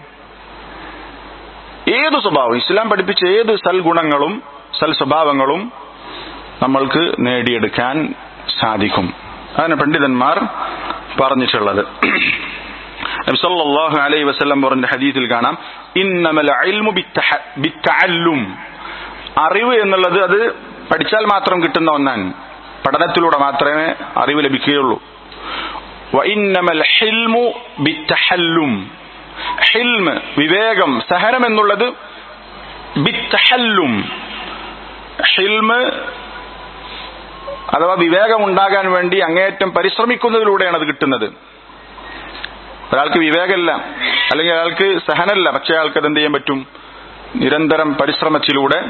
ഏത് സ്വഭാവം ഇസ്ലാം പഠിപ്പിച്ച ഏത് സൽഗുണങ്ങളും സൽ സ്വഭാവങ്ങളും നമ്മൾക്ക് നേടിയെടുക്കാൻ സാധിക്കും അതാണ് പണ്ഡിതന്മാർ പറഞ്ഞിട്ടുള്ളത് നബ്സല്ലാഹു അലൈഹി വസ്ലം പറഞ്ഞ ഹദീസിൽ കാണാം ഇന്നമൽ ഇൽമു ബിത്തഅല്ലും അറിവ് എന്നുള്ളത് അത് പഠിച്ചാൽ മാത്രം കിട്ടുന്ന ഒന്നാണ് പഠനത്തിലൂടെ മാത്രമേ അറിവ് ലഭിക്കുകയുള്ളൂ വഇന്നമൽ ഹിൽമു ബിത്തഹല്ലും ഹിൽമ് വിവേകം സഹനം എന്നുള്ളത് ബിത്തഹല്ലും ഹിൽമ് അഥവാ വിവേകം ഉണ്ടാകാൻ വേണ്ടി അങ്ങേയറ്റം പരിശ്രമിക്കുന്നതിലൂടെയാണ് അത് കിട്ടുന്നത് ഒരാൾക്ക് വിവേകമില്ല അല്ലെങ്കിൽ അയാൾക്ക് സഹനല്ല പക്ഷെ അയാൾക്ക് അത് എന്ത് ചെയ്യാൻ പറ്റും നിരന്തരം പരിശ്രമത്തിലൂടെ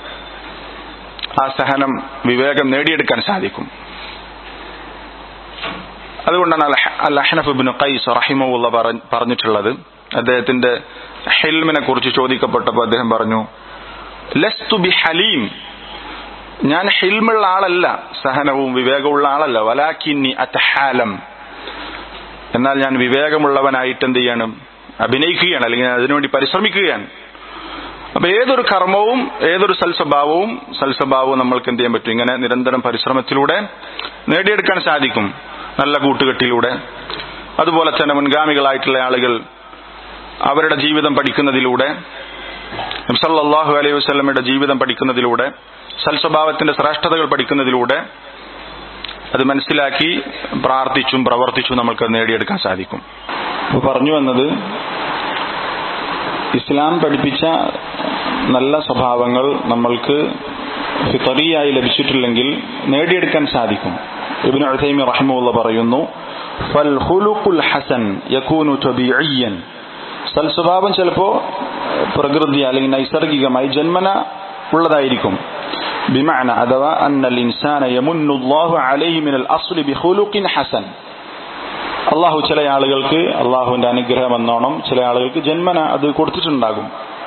ആ സഹനം വിവേകം നേടിയെടുക്കാൻ സാധിക്കും അതുകൊണ്ടാണ് അൽ അഹ്നഫ് ബിൻ ഖൈസ് റഹിമുള്ള പറഞ്ഞിട്ടുള്ളത് അദ്ദേഹത്തിന്റെ ഹിൽമിനെ കുറിച്ച് ചോദിക്കപ്പെട്ടപ്പോൾ അദ്ദേഹം പറഞ്ഞു ലസ്തു ബി ഹലീം ഞാൻ ഹിൽമുള്ള ആളല്ല സഹനവും വിവേകമുള്ള ആളല്ല വലാക്കിന്നി അത്തഹാലം എന്നാൽ ഞാൻ വിവേകമുള്ളവനായിട്ട് എന്ത് ചെയ്യണം അഭിനയിക്കുകയാണ് അല്ലെങ്കിൽ അതിനുവേണ്ടി പരിശ്രമിക്കുകയാണ് അപ്പൊ ഏതൊരു കർമ്മവും ഏതൊരു സൽസ്വഭാവവും സൽസ്വഭാവവും നമ്മൾക്ക് എന്ത് ചെയ്യാൻ പറ്റും ഇങ്ങനെ നിരന്തരം പരിശ്രമത്തിലൂടെ നേടിയെടുക്കാൻ സാധിക്കും നല്ല കൂട്ടുകെട്ടിലൂടെ അതുപോലെ തന്നെ മുൻഗാമികളായിട്ടുള്ള ആളുകൾ അവരുടെ ജീവിതം പഠിക്കുന്നതിലൂടെ സല്ലാഹു അലൈഹി വസ്ലമയുടെ ജീവിതം പഠിക്കുന്നതിലൂടെ സൽസ്വഭാവത്തിന്റെ ശ്രേഷ്ഠതകൾ പഠിക്കുന്നതിലൂടെ അത് മനസ്സിലാക്കി പ്രാർത്ഥിച്ചും പ്രവർത്തിച്ചും നമുക്ക് നേടിയെടുക്കാൻ സാധിക്കും അപ്പൊ പറഞ്ഞു വന്നത് ഇസ്ലാം പഠിപ്പിച്ച നല്ല സ്വഭാവങ്ങൾ നമ്മൾക്ക് ഫിത്തറിയായി ലഭിച്ചിട്ടില്ലെങ്കിൽ നേടിയെടുക്കാൻ സാധിക്കും ഇബിൻ അഴൈമി റഹിമുള്ള പറയുന്നു ഫൽ ഹുലുഖുൽ ഹസൻ യകൂനു തബീഇയ്യൻ സൽസ്വഭാവം ചിലപ്പോ പ്രകൃതി അല്ലെങ്കിൽ നൈസർഗികമായി ജന്മന ഉള്ളതായിരിക്കും بمعنى അഥവാ أن الإنسان يمن الله عليه من الأصل بخلق حسن അള്ളാഹു ചില ആളുകൾക്ക് അള്ളാഹുവിന്റെ അനുഗ്രഹം എന്നോണം ചില ആളുകൾക്ക് ജന്മന അത് കൊടുത്തിട്ടുണ്ടാകും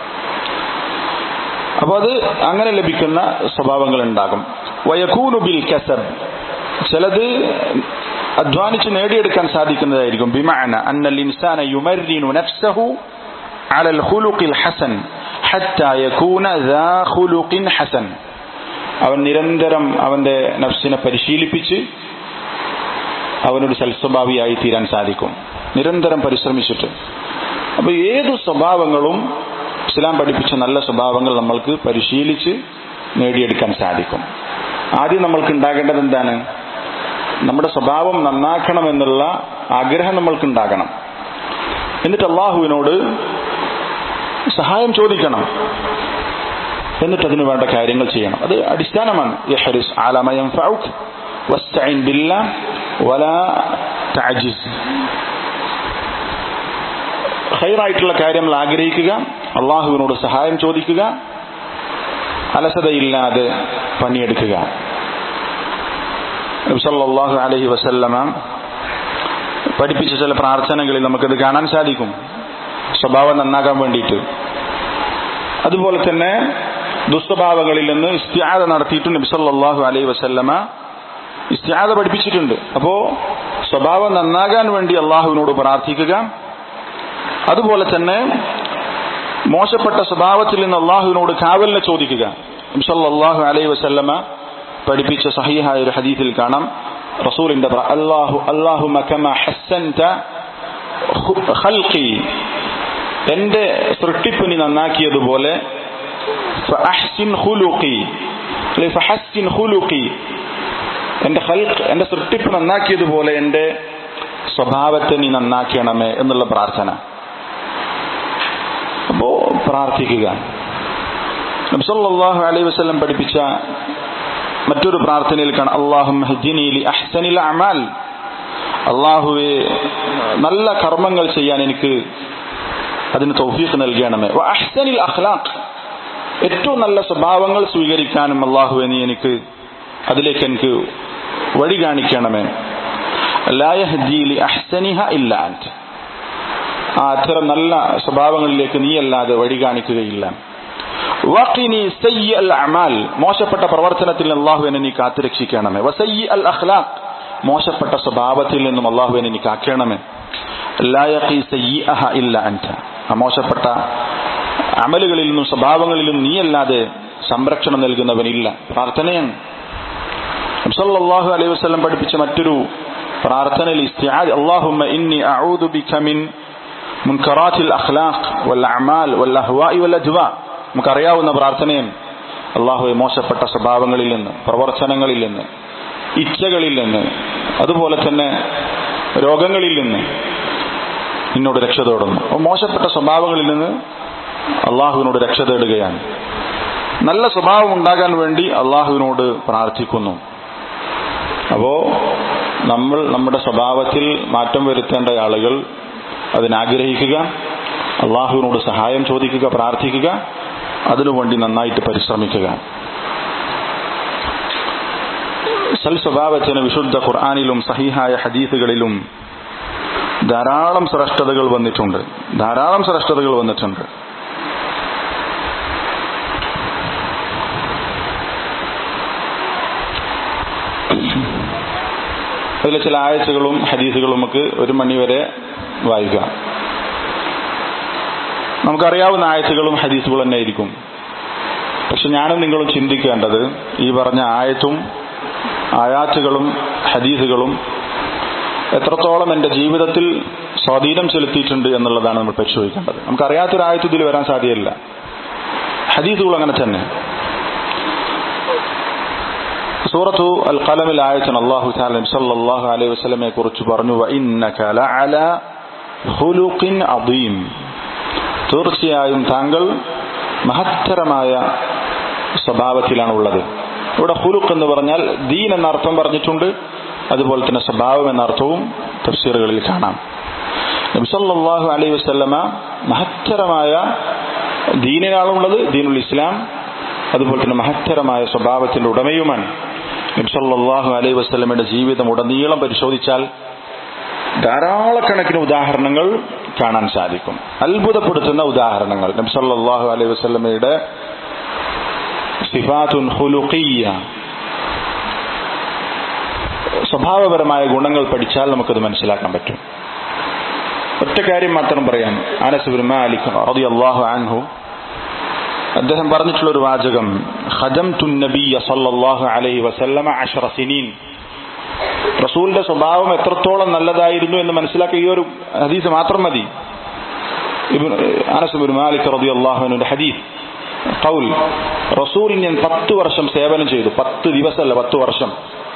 അപ്പൊ അത് അങ്ങനെ ലഭിക്കുന്ന സ്വഭാവങ്ങൾ ഉണ്ടാകും വയക്കൂനു ബിൽ കസബ് ചിലത് അധ്വാനിച്ച് നേടിയെടുക്കാൻ സാധിക്കുന്നതായിരിക്കും ബിമാന അന്നൽ ഇൻസാന യുമരിനു നഫ്സഹു അലൽ ഖുലുഖിൽ ഹസൻ ഹത്താ യകൂന ദാ ഖുലുഖിൻ ഹസൻ അവൻ നിരന്തരം അവന്റെ നഫ്സിനെ പരിശീലിപ്പിച്ച് അവനൊരു സൽസ്വഭാവിയായി തീരാൻ സാധിക്കും നിരന്തരം പരിശ്രമിച്ചിട്ട് അപ്പൊ ഏത് സ്വഭാവങ്ങളും ഇസ്ലാം പഠിപ്പിച്ച നല്ല സ്വഭാവങ്ങൾ നമ്മൾക്ക് പരിശീലിച്ച് നേടിയെടുക്കാൻ സാധിക്കും ആദ്യം നമ്മൾക്ക് ഉണ്ടാകേണ്ടത് എന്താണ് നമ്മുടെ സ്വഭാവം നന്നാക്കണം എന്നുള്ള ആഗ്രഹം നമ്മൾക്ക് ഉണ്ടാകണം എന്നിട്ട് അള്ളാഹുവിനോട് സഹായം ചോദിക്കണം എന്നിട്ട് അതിനു വേണ്ട കാര്യങ്ങൾ ചെയ്യണം അത് അടിസ്ഥാനമാണ് യഹ്റിസ് ആലമയം ഫൗഖ് വസ്തഈൻ ബില്ലാ വലാ തഅജിസ് ഖൈറായിട്ടുള്ള കാര്യങ്ങൾ ആഗ്രഹിക്കുക അള്ളാഹുവിനോട് സഹായം ചോദിക്കുക അലസതയില്ലാതെ പണിയെടുക്കുക സല്ലല്ലാഹു അലൈഹി വസല്ലമ പഠിപ്പിച്ച ചില പ്രാർത്ഥനകളിൽ നമുക്കത് കാണാൻ സാധിക്കും സ്വഭാവം നന്നാകാൻ വേണ്ടിയിട്ട് അതുപോലെ തന്നെ ദുസ്വഭാവങ്ങളിൽ നിന്ന് ഇസ്തിയാദ നടത്തിയിട്ട് നബി സല്ലല്ലാഹു അലൈഹി വസല്ലമ ഇസ്തിയാദ പഠിപ്പിച്ചിട്ടുണ്ട് അപ്പോ സ്വഭാവം നന്നാകാൻ വേണ്ടി അള്ളാഹുവിനോട് പ്രാർത്ഥിക്കുക അതുപോലെ തന്നെ മോശപ്പെട്ട സ്വഭാവത്തിൽ നിന്ന് അള്ളാഹുവിനോട് കാവലിനെ ചോദിക്കുക നബി സല്ലല്ലാഹു അലൈഹി വസല്ലമ പഠിപ്പിച്ച സഹീഹായ ഒരു ഹദീസിൽ കാണാം റസൂലിന്റെ പ്ര- അല്ലാഹു അല്ലാഹുമ്മ കമാ ഹസ്സൻത ഖു- ഖൽഖി എന്റെ സൃഷ്ടിപ്പിനി നന്നാക്കിയതുപോലെ ഫഅഹ്സിൻ ഖുലുഖി അല്ലെ ഫഹസ്സിൻ ഖുലുഖി എന്റെ ഖൽഖ് എന്റെ സൃഷ്ടിപ്പ് നന്നാക്കിയതുപോലെ എന്റെ സ്വഭാവത്തെ നീ നന്നാക്കണമേ എന്നുള്ള പ്രാർത്ഥന അപ്പോ പ്രാർത്ഥിക്കുക നബ്സല്ലാഹു അലൈഹി വസല്ലം പഠിപ്പിച്ച മറ്റൊരു പ്രാർത്ഥനയിൽ കാണാം അള്ളാഹും അഹ്സനിൽ അമാൽ അള്ളാഹുവെ നല്ല കർമ്മങ്ങൾ ചെയ്യാൻ എനിക്ക് അതിന് തൗഫീഖ് നൽകണമേ വ അഹ്സനിൽ അഖ്ലാഖ് ഏറ്റവും നല്ല സ്വഭാവങ്ങൾ സ്വീകരിക്കാനും അള്ളാഹുവെ നീ എനിക്ക് അതിലേക്ക് എനിക്ക് വഴി കാണിക്കണമേ ലാ യഹ്ദി ലി അഹ്സനിഹ ഇല്ല അൻത ആ അത്തരം നല്ല സ്വഭാവങ്ങളിലേക്ക് നീയല്ലാതെ വഴി കാണിക്കുകയില്ല വഖിനി സയ്യി അൽ അമാൽ മോശപ്പെട്ട പ്രവർത്തനത്തിൽ നിന്ന് അള്ളാഹു എന്നെ നീ കാത്തുരക്ഷിക്കണമേ വസയ്യി അൽ അഖ്ലാഖ് മോശപ്പെട്ട സ്വഭാവത്തിൽ നിന്നും അള്ളാഹു എന്നെ നീ കാക്കണമേ ലാ യഖി സയ്യിഅഹ ഇല്ല അൻത ആ മോശപ്പെട്ട അമലുകളിൽ നിന്നും സ്വഭാവങ്ങളിൽ നിന്നും നീയല്ലാതെ സംരക്ഷണം നൽകുന്നവനില്ല പ്രാർത്ഥനയാണ് സല്ലല്ലാഹു അലൈഹി വസല്ലം പഠിപ്പിച്ച മറ്റൊരു പ്രാർത്ഥനയിൽ ഇസ്തിആദ് അല്ലാഹുമ്മ ഇന്നി അഊദു ബിക മിൻ മുൻകറാത്തിൽ അഖ്ലാഖ് വൽ അമാൽ വൽ അഹ്വാഇ വൽ അജ്വാ നമുക്കറിയാവുന്ന പ്രാർത്ഥനയും അള്ളാഹു മോശപ്പെട്ട സ്വഭാവങ്ങളിൽ നിന്ന് പ്രവർത്തനങ്ങളിൽ നിന്ന് ഇച്ഛകളിൽ നിന്ന് അതുപോലെ തന്നെ രോഗങ്ങളിൽ നിന്ന് നിന്നോട് രക്ഷ തേടുന്നു അപ്പോൾ മോശപ്പെട്ട സ്വഭാവങ്ങളിൽ നിന്ന് അള്ളാഹുവിനോട് രക്ഷ തേടുകയാണ് നല്ല സ്വഭാവം ഉണ്ടാകാൻ വേണ്ടി അള്ളാഹുവിനോട് പ്രാർത്ഥിക്കുന്നു അപ്പോ നമ്മൾ നമ്മുടെ സ്വഭാവത്തിൽ മാറ്റം വരുത്തേണ്ട ആളുകൾ അതിനാഗ്രഹിക്കുക അള്ളാഹുവിനോട് സഹായം ചോദിക്കുക പ്രാർത്ഥിക്കുക അതിനുവേണ്ടി നന്നായിട്ട് പരിശ്രമിക്കുക സൽ സ്വഭാവത്തിന് വിശുദ്ധ ഖുർആാനിലും സഹിഹായ ഹദീസുകളിലും ധാരാളം ശ്രേഷ്ഠതകൾ വന്നിട്ടുണ്ട് ധാരാളം ശ്രേഷ്ഠതകൾ വന്നിട്ടുണ്ട് അതിലെ ചില ആഴ്ചകളും ഹദീസുകളും നമുക്ക് ഒരു മണിവരെ വായിക്കാം നമുക്കറിയാവുന്ന ആയത്തുകളും ഹദീസുകളും തന്നെ ആയിരിക്കും പക്ഷെ ഞാനും നിങ്ങളും ചിന്തിക്കേണ്ടത് ഈ പറഞ്ഞ ആയത്തും ആയാത്തുകളും ഹദീസുകളും എത്രത്തോളം എൻ്റെ ജീവിതത്തിൽ സ്വാധീനം ചെലുത്തിയിട്ടുണ്ട് എന്നുള്ളതാണ് നമ്മൾ പരിശോധിക്കേണ്ടത് നമുക്കറിയാത്തൊരു ആയത്ത് ഇതിൽ വരാൻ സാധ്യതയില്ല ഹദീസുകൾ അങ്ങനെ തന്നെ സൂറത്തു അൽ ഖലമിൽ ആയത്തിന് അള്ളാഹു താലം സല്ലല്ലാഹു അലൈഹി വസല്ലമയെ കുറിച്ച് പറഞ്ഞു വഇന്നക ലഅല ഖുലുഖിൻ അദീം തീർച്ചയായും താങ്കൾ മഹത്തരമായ സ്വഭാവത്തിലാണ് ഉള്ളത് ഇവിടെ ഹുലുഖ് എന്ന് പറഞ്ഞാൽ ദീൻ എന്ന അർത്ഥം പറഞ്ഞിട്ടുണ്ട് അതുപോലെ തന്നെ സ്വഭാവം എന്ന അർത്ഥവും തഫ്സീറുകളിൽ കാണാം നബിസല്ലാഹു അലൈഹി വസ്ല്ലമ മഹത്തരമായ ദീനിനാണുള്ളത് ദീനുൽ ഇസ്ലാം അതുപോലെ തന്നെ മഹത്തരമായ സ്വഭാവത്തിന്റെ ഉടമയുമാണ് നബ്സല്ലാഹു അലൈഹി വസ്ലമയുടെ ജീവിതം ഉടനീളം പരിശോധിച്ചാൽ ധാരാളക്കണക്കിന് ഉദാഹരണങ്ങൾ കാണാൻ സാധിക്കും അത്ഭുതപ്പെടുത്തുന്ന ഉദാഹരണങ്ങൾ നബ്സല്ലാഹു അലൈഹി വസ്ലമയുടെ സിഫാത്തുൻ ഹുലുഖിയ സ്വഭാവപരമായ ഗുണങ്ങൾ പഠിച്ചാൽ നമുക്കത് മനസ്സിലാക്കാൻ പറ്റും ഒറ്റ കാര്യം മാത്രം പറയാം അനസ് മാലിക് റളിയല്ലാഹു അൻഹു അദ്ദേഹം പറഞ്ഞിട്ടുള്ള ഒരു വാചകം ഖദംതു നബിയ സല്ലല്ലാഹു അലൈഹി വസല്ലമ അശ്റ സിനീൻ റസൂലിന്റെ സ്വഭാവം എത്രത്തോളം നല്ലതായിരുന്നു എന്ന് മനസ്സിലാക്കിയ ഈ ഒരു ഹദീസ് മാത്രം മതി അനസ് മാലിക് റളിയല്ലാഹു അൻഹുവിന്റെ ഹദീസ് ഖൗൽ റസൂലിന് ഞാൻ പത്ത് വർഷം സേവനം ചെയ്തു പത്ത് ദിവസമല്ല പത്ത് വർഷം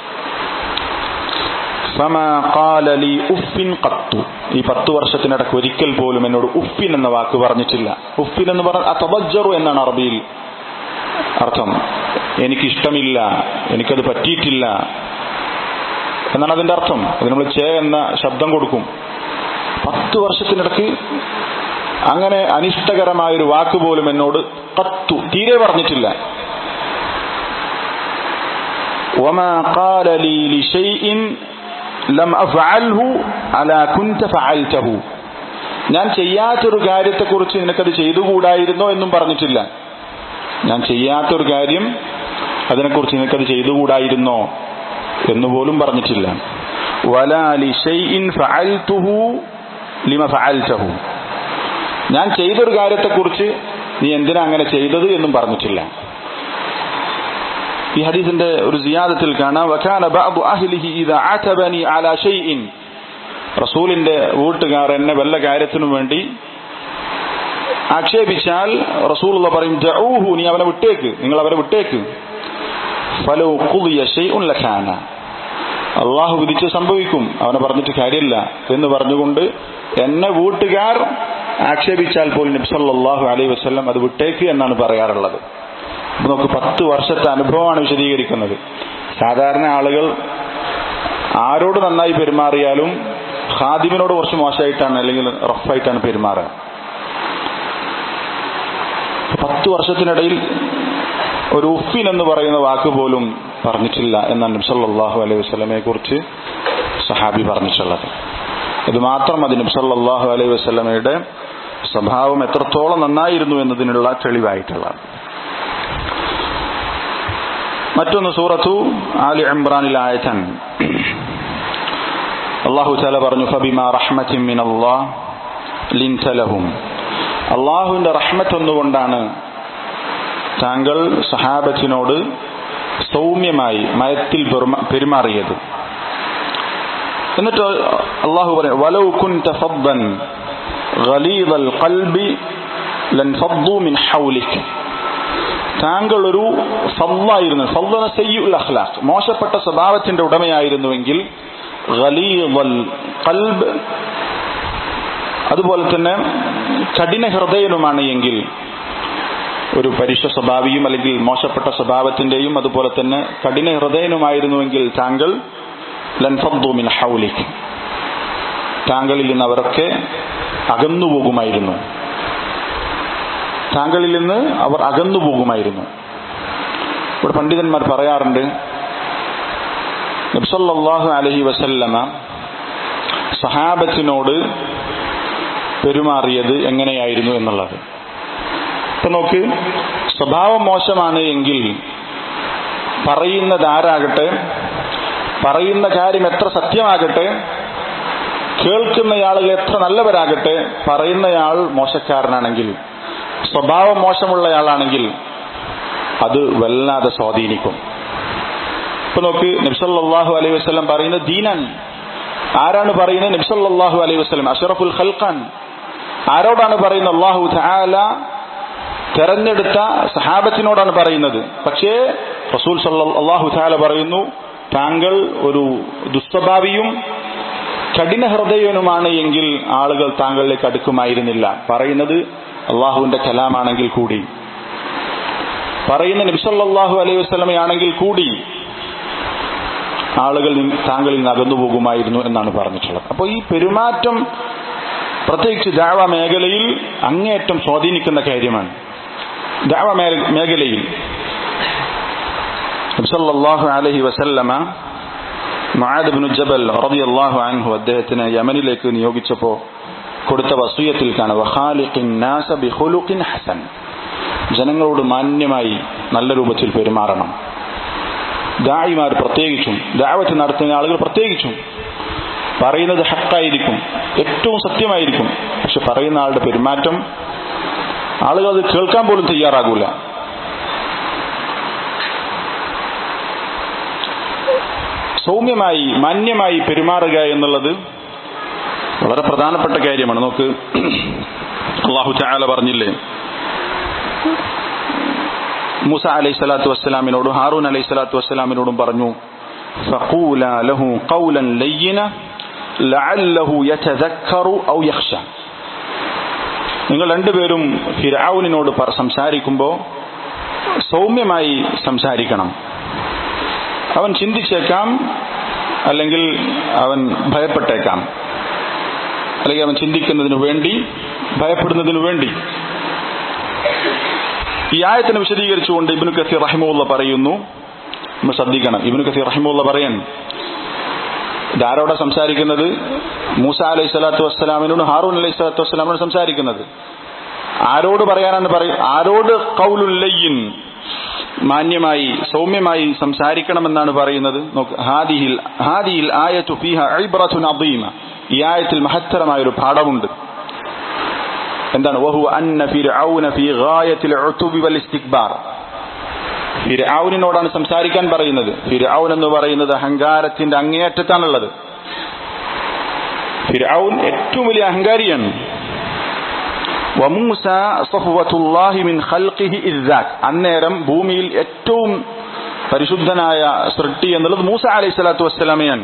ഈ പത്ത് വർഷത്തിനിടക്ക് ഒരിക്കൽ പോലും എന്നോട് ഉഫിൻ എന്ന വാക്ക് പറഞ്ഞിട്ടില്ല ഉഫിൻ എന്ന് പറഞ്ഞാൽ അതബജറു എന്നാണ് അറബിയിൽ അർത്ഥം എനിക്കിഷ്ടമില്ല എനിക്കത് പറ്റിയിട്ടില്ല എന്നാണ് അതിന്റെ അർത്ഥം അത് നമ്മൾ ചേ എന്ന ശബ്ദം കൊടുക്കും പത്ത് വർഷത്തിനിടക്ക് അങ്ങനെ അനിഷ്ടകരമായ ഒരു വാക്ക് പോലും എന്നോട് കത്തു തീരെ പറഞ്ഞിട്ടില്ല وما قال لي لشيء ലം അഫ്അൽഹു അലാ കുൻത ഫഅൽതഹു ഞാൻ ചെയ്യാത്തൊരു കാര്യത്തെക്കുറിച്ച് നിനക്കത് ചെയ്തുകൂടായിരുന്നോ എന്നും പറഞ്ഞിട്ടില്ല ഞാൻ ചെയ്യാത്തൊരു കാര്യം അതിനെക്കുറിച്ച് നിനക്കത് ചെയ്തുകൂടായിരുന്നോ എന്നുപോലും പറഞ്ഞിട്ടില്ല വലാലി ഷൈഇൻ ഫഅൽതുഹു ലിമ ഫഅൽതഹു ഞാൻ ചെയ്തൊരു കാര്യത്തെക്കുറിച്ച് നീ എന്തിനാ അങ്ങനെ ചെയ്തത് എന്നും പറഞ്ഞിട്ടില്ല ഈ ഹദീസിന്റെ ഒരു സിയാദത്തിൽ കാണാം വകാന ബഅദു അഹ്ലിഹി ഇദാ അതബനി അലാ ഷൈഇൻ റസൂലിന്റെ വീട്ടുകാർ എന്നെ വല്ല കാര്യത്തിനും വേണ്ടി ആക്ഷേപിച്ചാൽ റസൂൽ പറയും ജഊഹു നീ അവനെ വിട്ടേക്ക് നിങ്ങൾ അവരെ വിട്ടേക്ക് ഫലോ ഖുദിയ ഷൈഉൻ ലഖാന അള്ളാഹു വിധിച്ച് സംഭവിക്കും അവനെ പറഞ്ഞിട്ട് കാര്യമില്ല എന്ന് പറഞ്ഞുകൊണ്ട് എന്നെ വീട്ടുകാർ ആക്ഷേപിച്ചാൽ പോലും നബ്സല്ലാഹു അലൈഹി വസ്ലം അത് വിട്ടേക്ക് എന്നാണ് പറയാറുള്ളത് അപ്പൊ നമുക്ക് പത്ത് വർഷത്തെ അനുഭവമാണ് വിശദീകരിക്കുന്നത് സാധാരണ ആളുകൾ ആരോട് നന്നായി പെരുമാറിയാലും ഖാദിമിനോട് കുറച്ച് മോശമായിട്ടാണ് അല്ലെങ്കിൽ റഫായിട്ടാണ് പെരുമാറുക പത്ത് വർഷത്തിനിടയിൽ ഒരു ഉഫിൻ എന്ന് പറയുന്ന വാക്ക് പോലും പറഞ്ഞിട്ടില്ല എന്നാണ് നബ്സല്ലാഹു അലൈഹി വസ്ലമയെ കുറിച്ച് സഹാബി പറഞ്ഞിട്ടുള്ളത് ഇത് മാത്രം അത് നബ്സല്ലാഹു അലൈഹി വസ്ലമയുടെ സ്വഭാവം എത്രത്തോളം നന്നായിരുന്നു എന്നതിനുള്ള തെളിവായിട്ടുള്ളതാണ് മറ്റൊന്ന് സൂറത്തു ആലി ഇമ്രാനിൽ ആയതൻ അള്ളാഹു താല പറഞ്ഞു ഫബിമ റഹ്മത്തിൻ മിൻ അല്ലാഹ് ലിൻതലഹും അള്ളാഹുവിന്റെ റഹ്മത്ത് ഒന്നുകൊണ്ടാണ് താങ്കൾ സഹാബത്തിനോട് സൗമ്യമായി മയത്തിൽ പെരുമാറിയത് എന്നിട്ട് അള്ളാഹു പറയും വലൗ കുൻത ഫദ്ദൻ غليظ القلب لانفضوا من حولك താങ്കൾ ഒരു ഫല്ലായിരുന്നു ഫല്ലന സയ്യുൽ അഖ്ലാഖ് മോശപ്പെട്ട സ്വഭാവത്തിന്റെ ഉടമയായിരുന്നുവെങ്കിൽ ഖലീദൽ ഖൽബ് അതുപോലെ തന്നെ കഠിന ഹൃദയനുമാണ് എങ്കിൽ ഒരു പരുഷ സ്വഭാവിയും അല്ലെങ്കിൽ മോശപ്പെട്ട സ്വഭാവത്തിന്റെയും അതുപോലെ തന്നെ കഠിന ഹൃദയനുമായിരുന്നുവെങ്കിൽ താങ്കൾ ലൻഫദ്ദുമിൻ ഹൗലിക് താങ്കളിൽ നിന്ന് അവരൊക്കെ അകന്നു പോകുമായിരുന്നു താങ്കളിൽ നിന്ന് അവർ അകന്നു പോകുമായിരുന്നു ഇവിടെ പണ്ഡിതന്മാർ പറയാറുണ്ട് നബ്സല്ലാഹു അലഹി വസല്ലമ സഹാബത്തിനോട് പെരുമാറിയത് എങ്ങനെയായിരുന്നു എന്നുള്ളത് ഇപ്പൊ നോക്ക് സ്വഭാവം മോശമാണ് എങ്കിൽ പറയുന്നതാരാകട്ടെ പറയുന്ന കാര്യം എത്ര സത്യമാകട്ടെ കേൾക്കുന്നയാളുകൾ എത്ര നല്ലവരാകട്ടെ പറയുന്നയാൾ മോശക്കാരനാണെങ്കിൽ സ്വഭാവം മോശമുള്ളയാളാണെങ്കിൽ അത് വല്ലാതെ സ്വാധീനിക്കും ഇപ്പൊ നോക്ക് നബ്സല്ലാഹു അലൈഹി വസ്ലം പറയുന്നത് ദീനൻ ആരാണ് പറയുന്നത് നബ്സല്ലാഹു അലൈഹി വസ്ലം അഷറഫുൽ ഖൽഖാൻ ആരോടാണ് പറയുന്നത് അള്ളാഹു താല തെരഞ്ഞെടുത്ത സഹാബത്തിനോടാണ് പറയുന്നത് പക്ഷേ റസൂൽ അള്ളാഹു താല പറയുന്നു താങ്കൾ ഒരു ദുസ്വഭാവിയും കഠിന ഹൃദയനുമാണ് എങ്കിൽ ആളുകൾ താങ്കളിലേക്ക് അടുക്കുമായിരുന്നില്ല പറയുന്നത് അള്ളാഹുവിന്റെ കലാമാണെങ്കിൽ കൂടി പറയുന്ന നബ്സല്ലാഹു അലൈഹി വസ്ലമയാണെങ്കിൽ കൂടി ആളുകൾ താങ്കളിൽ നിന്ന് അകന്നു പോകുമായിരുന്നു എന്നാണ് പറഞ്ഞിട്ടുള്ളത് അപ്പോൾ ഈ പെരുമാറ്റം പ്രത്യേകിച്ച് ദാവ മേഖലയിൽ അങ്ങേയറ്റം സ്വാധീനിക്കുന്ന കാര്യമാണ് ദാവ മേഖലയിൽ നബ്സല്ലാഹു അലഹി വസല്ലമ മഹാദബിനു ജബൽ റളിയല്ലാഹു അൻഹു അദ്ദേഹത്തിനെ യമനിലേക്ക് നിയോഗിച്ചപ്പോൾ കൊടുത്ത വസൂയത്തിൽ കാണും ഹസൻ ജനങ്ങളോട് മാന്യമായി നല്ല രൂപത്തിൽ പെരുമാറണം ദായിമാർ പ്രത്യേകിച്ചും ദാവത്ത് നടത്തുന്ന ആളുകൾ പ്രത്യേകിച്ചും പറയുന്നത് ഹക്കായിരിക്കും ഏറ്റവും സത്യമായിരിക്കും പക്ഷെ പറയുന്ന ആളുടെ പെരുമാറ്റം ആളുകൾ അത് കേൾക്കാൻ പോലും തയ്യാറാകൂല സൗമ്യമായി മാന്യമായി പെരുമാറുക എന്നുള്ളത് വളരെ പ്രധാനപ്പെട്ട കാര്യമാണ് നോക്ക് അള്ളാഹു ചായാല പറഞ്ഞില്ലേ മൂസ അലൈഹി സ്വലാത്തു വസ്സലാമിനോടും ഹാറൂൻ അലൈഹി സ്വലാത്തു വസ്സലാമിനോടും പറഞ്ഞു فقولا له قولا لينا لعله يتذكر أو يخشى നിങ്ങൾ രണ്ടുപേരും ഫിരാവുനിനോട് സംസാരിക്കുമ്പോൾ സൗമ്യമായി സംസാരിക്കണം അവൻ ചിന്തിച്ചേക്കാം അല്ലെങ്കിൽ അവൻ ഭയപ്പെട്ടേക്കാം അല്ലെങ്കിൽ അവൻ ചിന്തിക്കുന്നതിന് വേണ്ടി ഭയപ്പെടുന്നതിന് വേണ്ടി ഈ ആയത്തിനെ വിശദീകരിച്ചുകൊണ്ട് ഇബിനു കസീർ റഹിമുള്ള പറയുന്നു നമ്മൾ ശ്രദ്ധിക്കണം ഇബിനു കസീർ റഹിമുള്ള പറയാൻ ഇതാരോടെ സംസാരിക്കുന്നത് മൂസ അലൈഹി സ്വലാത്തു വസ്സലാമിനോട് ഹാറൂൻ അലൈഹി സ്വലാത്തു വസ്സലാമിനോട് സംസാരിക്കുന്നത് ആരോട് പറയാനാണ് പറയും ആരോട് കൗലുല്ലയ്യൻ മാന്യമായി സൗമ്യമായി സംസാരിക്കണമെന്നാണ് പറയുന്നത് നോക്ക് ഹാദിഹിൽ ഹാദിഹിൽ ആയത്തു ഫീഹ ഇബ്റത്തുൻ അദീമ ഈ ആയത്തിൽ മഹത്തരമായ ഒരു പാഠമുണ്ട് എന്താണ് വഹു അന്ന ഫിർഔന ഫീ ഗായത്തിൽ ഉതുബി വൽ ഇസ്തിക്ബാർ ഫിർഔനിനോടാണ് സംസാരിക്കാൻ പറയുന്നത് ഫിർഔൻ എന്ന് പറയുന്നത് അഹങ്കാരത്തിന്റെ അങ്ങേയറ്റത്താണുള്ളത് ഫിർഔൻ ഏറ്റവും വലിയ അഹങ്കാരിയാണ് വമൂസ സഫ്വത്തുല്ലാഹി മിൻ ഖൽഖിഹി ഇസ്സാഖ് അന്നേരം ഭൂമിയിൽ ഏറ്റവും പരിശുദ്ധനായ സൃഷ്ടി എന്നുള്ളത് മൂസ അലൈഹി സ്വലാത്തു വസ്സലാമയാണ്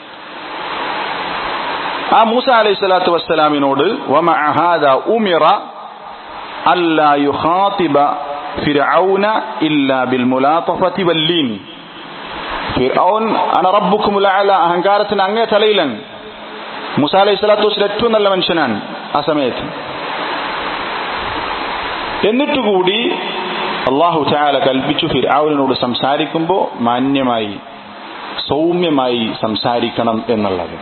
ആ മൂസ അലൈഹി സ്വലാത്തു വസ്സലാമിനോട് വമഅഹാദ ഉമിറ അല്ലാ യുഖാതിബ ഫിർഔന ഇല്ലാ ബിൽ മുലാത്തഫതി വല്ലീൻ ഫിർഔൻ അന റബ്ബുക്കുമുൽ അഅല അഹങ്കാരത്തിന് അങ്ങേ തലയിലാണ് മൂസ അലൈഹി സ്വലാത്തു വസ്സലാം ഏറ്റവും നല്ല മനുഷ്യനാണ് ആ സമയത്ത് എന്നിട്ടുകൂടി അള്ളാഹു ചായാല കൽപ്പിച്ചു ഫിർആവിനോട് സംസാരിക്കുമ്പോൾ മാന്യമായി സൗമ്യമായി സംസാരിക്കണം എന്നുള്ളത്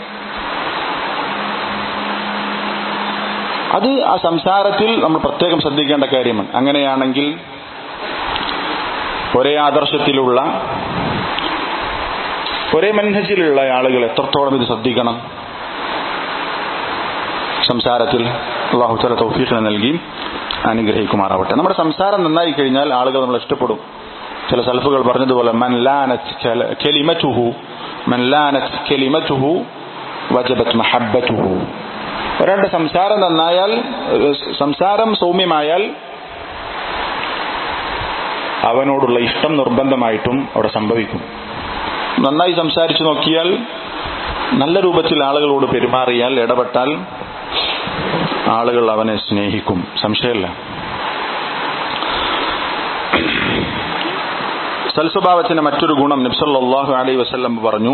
അത് ആ സംസാരത്തിൽ നമ്മൾ പ്രത്യേകം ശ്രദ്ധിക്കേണ്ട കാര്യമാണ് അങ്ങനെയാണെങ്കിൽ ഒരേ ആദർശത്തിലുള്ള ഒരേ മനസ്സിലുള്ള ആളുകൾ എത്രത്തോളം ഇത് ശ്രദ്ധിക്കണം സംസാരത്തിൽ അള്ളാഹു ചല തൗഫീഖിനെ നൽകി അനുഗ്രഹിക്കുമാറാവട്ടെ നമ്മുടെ സംസാരം നന്നായി കഴിഞ്ഞാൽ ആളുകൾ നമ്മൾ ഇഷ്ടപ്പെടും ചില സൽഫുകൾ പറഞ്ഞതുപോലെ മൻ ലാനത് കെലിമറ്റുഹു മൻ ലാനത് കെലിമറ്റുഹു വജബത് മഹബത്തുഹു ഒരാളുടെ സംസാരം നന്നായാൽ സംസാരം സൗമ്യമായാൽ അവനോടുള്ള ഇഷ്ടം നിർബന്ധമായിട്ടും അവിടെ സംഭവിക്കും നന്നായി സംസാരിച്ചു നോക്കിയാൽ നല്ല രൂപത്തിൽ ആളുകളോട് പെരുമാറിയാൽ ഇടപെട്ടാൽ ആളുകൾ അവനെ സ്നേഹിക്കും സംശയമല്ല സൽസ്വഭാവത്തിന്റെ മറ്റൊരു ഗുണം നബ്സല്ലാഹു അലൈ വസ്ല്ലം പറഞ്ഞു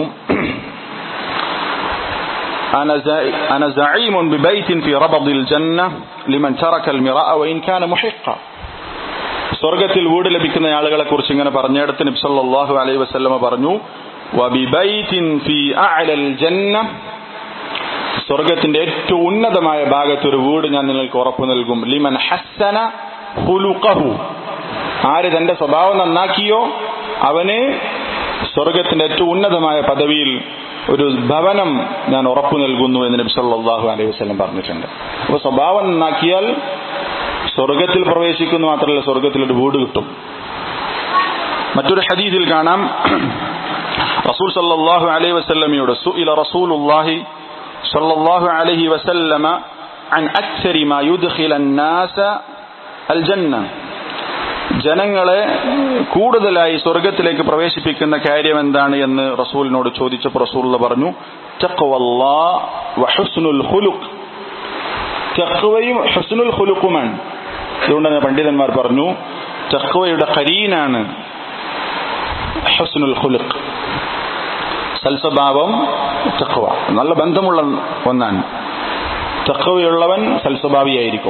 أنا زعيم ببيت في ربض الجنة لمن ترك المراء وإن كان محقا സ്വർഗത്തിൽ വീട് ലഭിക്കുന്ന ആളുകളെ കുറിച്ച് ഇങ്ങനെ പറഞ്ഞിടത്ത് നബ്സല്ലാഹു അലൈഹി വസ്ല്ലമ പറഞ്ഞു വബിബൈത്തിൻ ഫി അഅലൽ ജന്ന സ്വർഗത്തിന്റെ ഏറ്റവും ഉന്നതമായ ഭാഗത്ത് ഒരു വീട് ഞാൻ നിങ്ങൾക്ക് ഉറപ്പു നൽകും ലിമൻ ഹസ്സന ഹുലുഖഹു ആര് തന്റെ സ്വഭാവം നന്നാക്കിയോ അവന് സ്വർഗത്തിന്റെ ഏറ്റവും ഉന്നതമായ പദവിയിൽ ഒരു ഭവനം ഞാൻ ഉറപ്പു നൽകുന്നു എന്ന് നബി സല്ലല്ലാഹു അലൈഹി വസല്ലം പറഞ്ഞിട്ടുണ്ട് അപ്പോൾ സ്വഭാവം നന്നാക്കിയാൽ സ്വർഗത്തിൽ പ്രവേശിക്കുന്നു മാത്രമല്ല സ്വർഗത്തിൽ ഒരു വീട് കിട്ടും മറ്റൊരു ഹദീസിൽ കാണാം റസൂൽ സല്ലല്ലാഹു അലൈഹി വസല്ലമയോട് സുഇല റസൂലുള്ളാഹി صلى الله عليه وسلم عن أكثر ما يدخل الناس الجنة ജനങ്ങളെ കൂടുതലായി സ്വർഗത്തിലേക്ക് പ്രവേശിപ്പിക്കുന്ന കാര്യം എന്താണ് എന്ന് റസൂലിനോട് ചോദിച്ചപ്പോൾ റസൂൽ പറഞ്ഞു ചക്കവയും ഹുസ്നുൽ ഹുലുക്കുമാണ് അതുകൊണ്ട് തന്നെ പണ്ഡിതന്മാർ പറഞ്ഞു ചക്കവയുടെ കരീനാണ് ഹുസ്നുൽ ഹുലുക്ക് സൽസ്വഭാവം ചക്കവ നല്ല ബന്ധമുള്ള ഒന്നാണ് ചക്കവയുള്ളവൻ സൽസ്വഭാവിയായിരിക്കും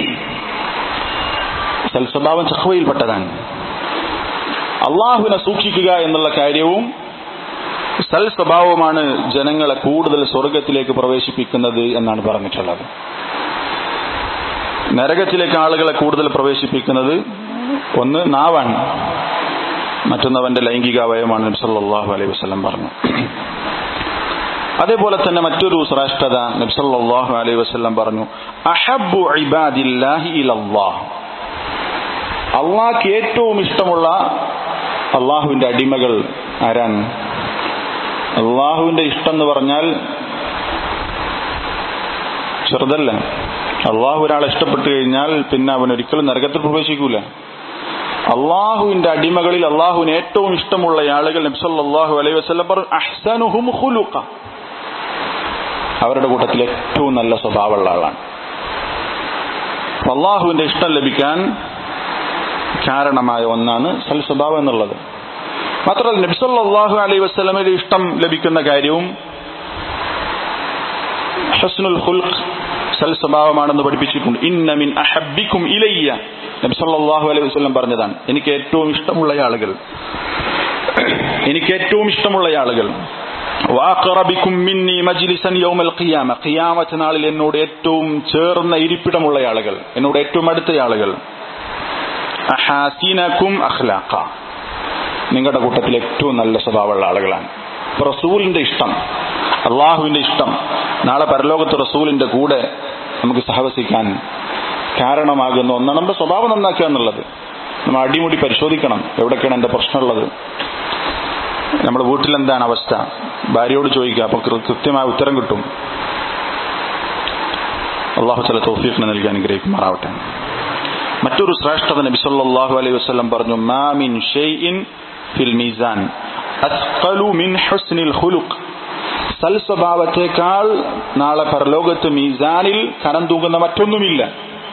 സൽസ്വഭാവം ചക്കവയിൽപ്പെട്ടതാണ് അള്ളാഹുവിനെ സൂക്ഷിക്കുക എന്നുള്ള കാര്യവും സൽ സ്വഭാവമാണ് ജനങ്ങളെ കൂടുതൽ സ്വർഗത്തിലേക്ക് പ്രവേശിപ്പിക്കുന്നത് എന്നാണ് പറഞ്ഞിട്ടുള്ളത് നരകത്തിലേക്ക് ആളുകളെ കൂടുതൽ പ്രവേശിപ്പിക്കുന്നത് ഒന്ന് നാവാണ് മറ്റൊന്നവന്റെ ലൈംഗിക അവയവമാണ് നബി സല്ലല്ലാഹു അലൈഹി വസല്ലം പറഞ്ഞു അതേപോലെ തന്നെ മറ്റൊരു ശ്രേഷ്ഠത നബി സല്ലല്ലാഹു അലൈഹി വസല്ലം പറഞ്ഞു അഹബ്ബു ഇബാദില്ലാഹി ഇലല്ലാഹ് അള്ളാഹ്ക്ക് ഏറ്റവും ഇഷ്ടമുള്ള അള്ളാഹുവിന്റെ അടിമകൾ ആരാണ് അള്ളാഹുവിന്റെ ഇഷ്ടം എന്ന് പറഞ്ഞാൽ ചെറുതല്ല അള്ളാഹു ഒരാളെ ഇഷ്ടപ്പെട്ടു കഴിഞ്ഞാൽ പിന്നെ അവൻ ഒരിക്കലും നരകത്തിൽ പ്രവേശിക്കൂല അള്ളാഹുവിന്റെ അടിമകളിൽ അള്ളാഹുവിന് ഏറ്റവും ഇഷ്ടമുള്ള ആളുകൾ നബ്സല്ലാഹു അലൈഹി വസ്ലം പറഞ്ഞു അഹ്സനുഹും ഖുലുഖ അവരുടെ കൂട്ടത്തിൽ ഏറ്റവും നല്ല സ്വഭാവമുള്ള ആളാണ് അള്ളാഹുവിന്റെ ഇഷ്ടം ലഭിക്കാൻ കാരണമായ ഒന്നാണ് സൽ സ്വഭാവം എന്നുള്ളത് മാത്രമല്ല നബ്സല്ലാഹു അലൈഹി വസ്ലമിന്റെ ഇഷ്ടം ലഭിക്കുന്ന കാര്യവും ഹസ്നുൽ ഹുൽഖ് സൽ സ്വഭാവമാണെന്ന് പഠിപ്പിച്ചിട്ടുണ്ട് ഇന്ന മിൻ അഹബ്ബിക്കും ഇലയ്യ നബി സല്ലല്ലാഹു അലൈഹി വസല്ലം പറഞ്ഞതാണ് എനിക്ക് ഏറ്റവും ഇഷ്ടമുള്ള ആളുകൾ എനിക്ക് ഏറ്റവും ഇഷ്ടമുള്ള ആളുകൾ വാഖറബിക്കും മിന്നി മജ്ലിസൻ യൗമൽ ഖിയാമ ഖിയാമത്ത് നാളിൽ എന്നോട് ഏറ്റവും ചേർന്ന ഇരിപ്പിടമുള്ള ആളുകൾ എന്നോട് ഏറ്റവും അടുത്ത ആളുകൾ അഹാസിനക്കും അഖ്ലാഖ നിങ്ങളുടെ കൂട്ടത്തിൽ ഏറ്റവും നല്ല സ്വഭാവമുള്ള ആളുകളാണ് ഇപ്പൊ റസൂലിന്റെ ഇഷ്ടം അള്ളാഹുവിന്റെ ഇഷ്ടം നാളെ പരലോകത്ത് റസൂലിന്റെ കൂടെ നമുക്ക് സഹവസിക്കാൻ കാരണമാകുന്ന ഒന്നാണ് നമ്മുടെ സ്വഭാവം നന്നാക്കുക എന്നുള്ളത് നമ്മൾ അടിമുടി പരിശോധിക്കണം എവിടൊക്കെയാണ് എന്റെ പ്രശ്നമുള്ളത് നമ്മുടെ വീട്ടിൽ എന്താണ് അവസ്ഥ ഭാര്യയോട് ചോദിക്കുക അപ്പൊ കൃത്യമായ ഉത്തരം കിട്ടും അള്ളാഹു ചില തോഫീഖിന് നൽകി അനുഗ്രഹിക്കുമാറാവട്ടെ മറ്റൊരു ശ്രേഷ്ഠത നബി സല്ലല്ലാഹു അലൈഹി വസല്ലം പറഞ്ഞു മാമിൻ ഷൈഇൻ ഫിൽ മീസാൻ അത്ഖലു മിൻ ഹുസ്നിൽ ഖുലുഖ് സൽ സ്വഭാവത്തെക്കാൾ നാളെ പരലോകത്ത് മീസാനിൽ കനം തൂങ്ങുന്ന മറ്റൊന്നുമില്ല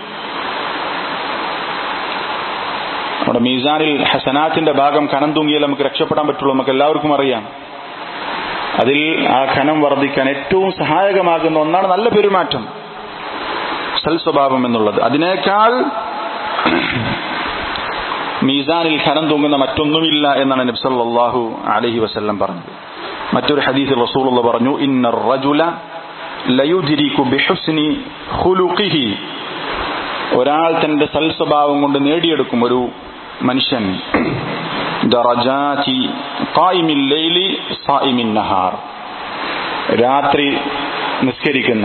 നമ്മുടെ മീസാനിൽ ഹസനാത്തിന്റെ ഭാഗം കനം തൂങ്ങിയാൽ നമുക്ക് രക്ഷപ്പെടാൻ പറ്റുള്ളൂ നമുക്ക് എല്ലാവർക്കും അറിയാം അതിൽ ആ ഖനം വർദ്ധിക്കാൻ ഏറ്റവും സഹായകമാകുന്ന ഒന്നാണ് നല്ല പെരുമാറ്റം സൽ സ്വഭാവം എന്നുള്ളത് അതിനേക്കാൾ മീസാനിൽ ഖനം തൂങ്ങുന്ന മറ്റൊന്നുമില്ല എന്നാണ് നബ്സല്ലാഹു അലഹി വസ്ല്ലം പറഞ്ഞത് മറ്റൊരു ഹദീസിൽ റസൂലുള്ള പറഞ്ഞു ഇന്ന റജുല ലയുദിരിക്കു ബിഹുസ്നി ഖുലുഖിഹി ഒരാൾ തന്റെ സൽ സ്വഭാവം കൊണ്ട് നേടിയെടുക്കും ഒരു മനുഷ്യൻ ദറജാതി ഖായിമിൽ ലൈലി സായിമിൻ നഹാർ രാത്രി നിസ്കരിക്കുന്ന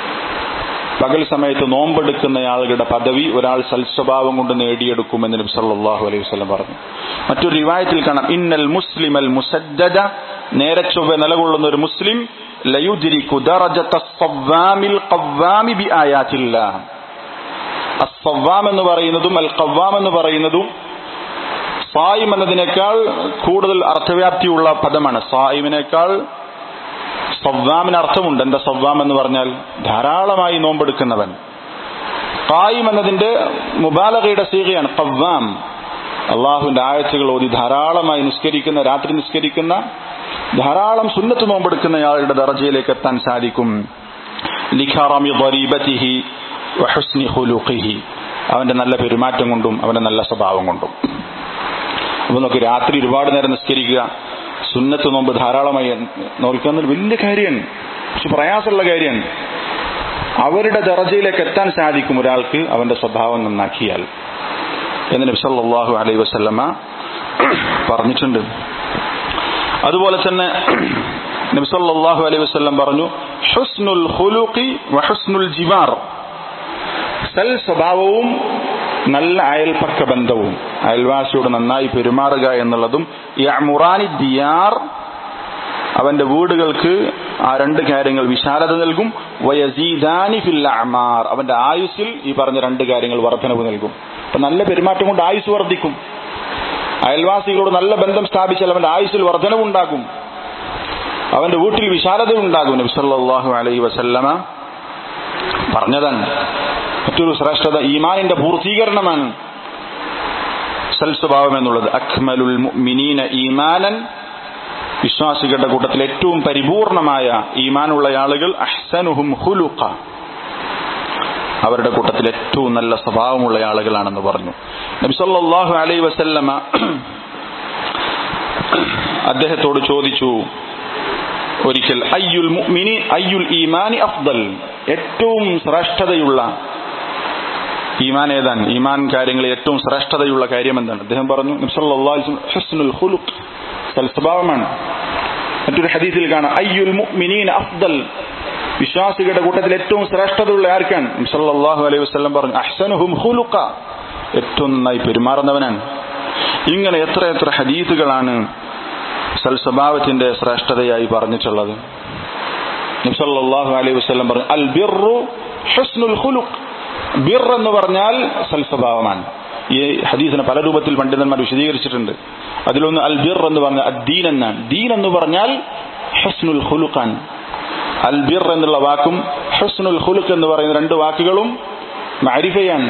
പകൽ സമയത്ത് നോമ്പെടുക്കുന്ന ആളുകളുടെ പദവി ഒരാൾ സൽസ്വഭാവം കൊണ്ട് നേടിയെടുക്കുമെന്ന് നബി സല്ലല്ലാഹു അലൈഹി വസല്ലം പറഞ്ഞു മറ്റൊരു റിവായത്തിൽ കാണാം ഇന്നൽ മുസ്ലിം അൽ മുസദ്ദദ നേരെ ചൊവ്വെ നിലകൊള്ളുന്ന ഒരു മുസ്ലിം ലയുദ്രിക്കു ദറജത സവ്വാമിൽ ഖവ്വാമി ബി ആയാത്തില്ലാഹ് അസ്സവ്വാം എന്ന് പറയുന്നതും അൽ ഖവ്വാം എന്ന് പറയുന്നതും സായിം എന്നതിനേക്കാൾ കൂടുതൽ അർത്ഥവ്യാപ്തിയുള്ള പദമാണ് സായിമിനേക്കാൾ സവ്വാമിന് അർത്ഥമുണ്ട് എന്താ സവ്വാം എന്ന് പറഞ്ഞാൽ ധാരാളമായി നോമ്പെടുക്കുന്നവൻ കായിം എന്നതിന്റെ മുബാലകയുടെ സീകയാണ് കവ്വാം അള്ളാഹുവിന്റെ ആയത്തുകൾ ഓതി ധാരാളമായി നിസ്കരിക്കുന്ന രാത്രി നിസ്കരിക്കുന്ന ധാരാളം സുന്നത്ത് നോമ്പെടുക്കുന്നയാളുടെ ദർജയിലേക്ക് എത്താൻ സാധിക്കും ലിഖാറാമി ضريبته وحسن خلقه അവന്റെ നല്ല പെരുമാറ്റം കൊണ്ടും അവന്റെ നല്ല സ്വഭാവം കൊണ്ടും അപ്പൊ നോക്കി രാത്രി ഒരുപാട് നേരം നിസ്കരിക്കുക സുന്നത്ത് നോമ്പ് ധാരാളമായി നോക്കുക എന്നൊരു വലിയ കാര്യമാണ് പക്ഷെ പ്രയാസമുള്ള കാര്യമാണ് അവരുടെ ദറജയിലേക്ക് എത്താൻ സാധിക്കും ഒരാൾക്ക് അവന്റെ സ്വഭാവം നന്നാക്കിയാൽ എന്ന് നബി സല്ലല്ലാഹു അലൈഹി വസല്ലമ പറഞ്ഞിട്ടുണ്ട് അതുപോലെ തന്നെ നബി സല്ലല്ലാഹു അലൈഹി വസല്ലം പറഞ്ഞു ഹുസ്നുൽ ഖുലുഖി വഹുസ്നുൽ ജിവാർ സൽ സ്വഭാവവും നല്ല അയൽപക്ക ബന്ധവും അയൽവാസിയോട് നന്നായി പെരുമാറുക എന്നുള്ളതും യഅ്മുറാനി ദിയാർ അവന്റെ വീടുകൾക്ക് ആ രണ്ട് കാര്യങ്ങൾ വിശാലത നൽകും വയസീദാനി ഫിൽ അമാർ അവന്റെ ആയുസ്സിൽ ഈ പറഞ്ഞ രണ്ട് കാര്യങ്ങൾ വർധനവ് നൽകും അപ്പൊ നല്ല പെരുമാറ്റം കൊണ്ട് ആയുസ് വർദ്ധിക്കും അയൽവാസികളോട് നല്ല ബന്ധം സ്ഥാപിച്ചാൽ അവന്റെ ആയുസ്സിൽ വർധനവുണ്ടാകും അവന്റെ വീട്ടിൽ വിശാലത ഉണ്ടാകും നബി സല്ലല്ലാഹു അലൈഹി വസല്ലമ പറഞ്ഞതാണ് മറ്റൊരു ശ്രേഷ്ഠത ഈമാനിന്റെ പൂർത്തീകരണമാണ് സൽസ്വഭാവം എന്നുള്ളത് അക്മലുൽ മുഅ്മിനീന ഈമാനൻ വിശ്വാസികളുടെ കൂട്ടത്തിൽ ഏറ്റവും പരിപൂർണമായ ഈമാനുള്ള ആളുകൾ അഹ്സനുഹും ഹുലുഖ അവരുടെ കൂട്ടത്തിൽ ഏറ്റവും നല്ല സ്വഭാവമുള്ള ആളുകളാണെന്ന് പറഞ്ഞു നബി സല്ലല്ലാഹു അലൈഹി വസല്ലമ അദ്ദേഹത്തോട് ചോദിച്ചു ഒരിക്കൽ അയ്യുൽ മുഅ്മിനി അയ്യുൽ ഈമാനി അഫ്ദൽ ഏറ്റവും ശ്രേഷ്ഠതയുള്ള ഈമാൻ ഏതാണ് ഈമാൻ കാര്യങ്ങളിൽ ഏറ്റവും ശ്രേഷ്ഠതയുള്ള കാര്യം എന്താണ് അദ്ദേഹം പറഞ്ഞു ഹുസ്നുൽ ഖുലുഖ് സൽസ്വഭാവമാണ് മറ്റൊരു ഹദീസിൽ കാണാം അയ്യുൽ മുഅ്മിനീൻ അഫ്ദൽ വിശ്വാസികളുടെ കൂട്ടത്തിൽ ഏറ്റവും ശ്രേഷ്ഠതയുള്ള ആർക്കാണ് സല്ലല്ലാഹു അലൈഹി വസല്ലം പറഞ്ഞു അഹ്സനുഹും ഖുലുഖ ഏറ്റവും നന്നായി പെരുമാറുന്നവനാണ് ഇങ്ങനെ എത്ര എത്ര ഹദീസുകളാണ് സൽസ്വഭാവത്തിന്റെ ശ്രേഷ്ഠതയായി പറഞ്ഞിട്ടുള്ളത് നബ്സല്ലാഹു അലൈഹി വസ്ലം പറഞ്ഞു അൽ ബിറു ഹുസ്നുൽ ഖുലുഖ് ബിർ എന്ന് പറഞ്ഞാൽ സൽസ്വഭാവമാണ് ഈ ഹദീസിനെ പല രൂപത്തിൽ പണ്ഡിതന്മാർ വിശദീകരിച്ചിട്ടുണ്ട് അതിലൊന്ന് അൽ ബിർ എന്ന് പറഞ്ഞാൽ അദ്ദീൻ എന്നാണ് ദീൻ എന്ന് പറഞ്ഞാൽ ഹുസ്നുൽ ഖുലുഖാൻ അൽ ബിർ എന്നുള്ള വാക്കും ഹുസ്നുൽ ഖുലുഖ് എന്ന് പറയുന്ന രണ്ട് വാക്കുകളും മാരിഫയാണ്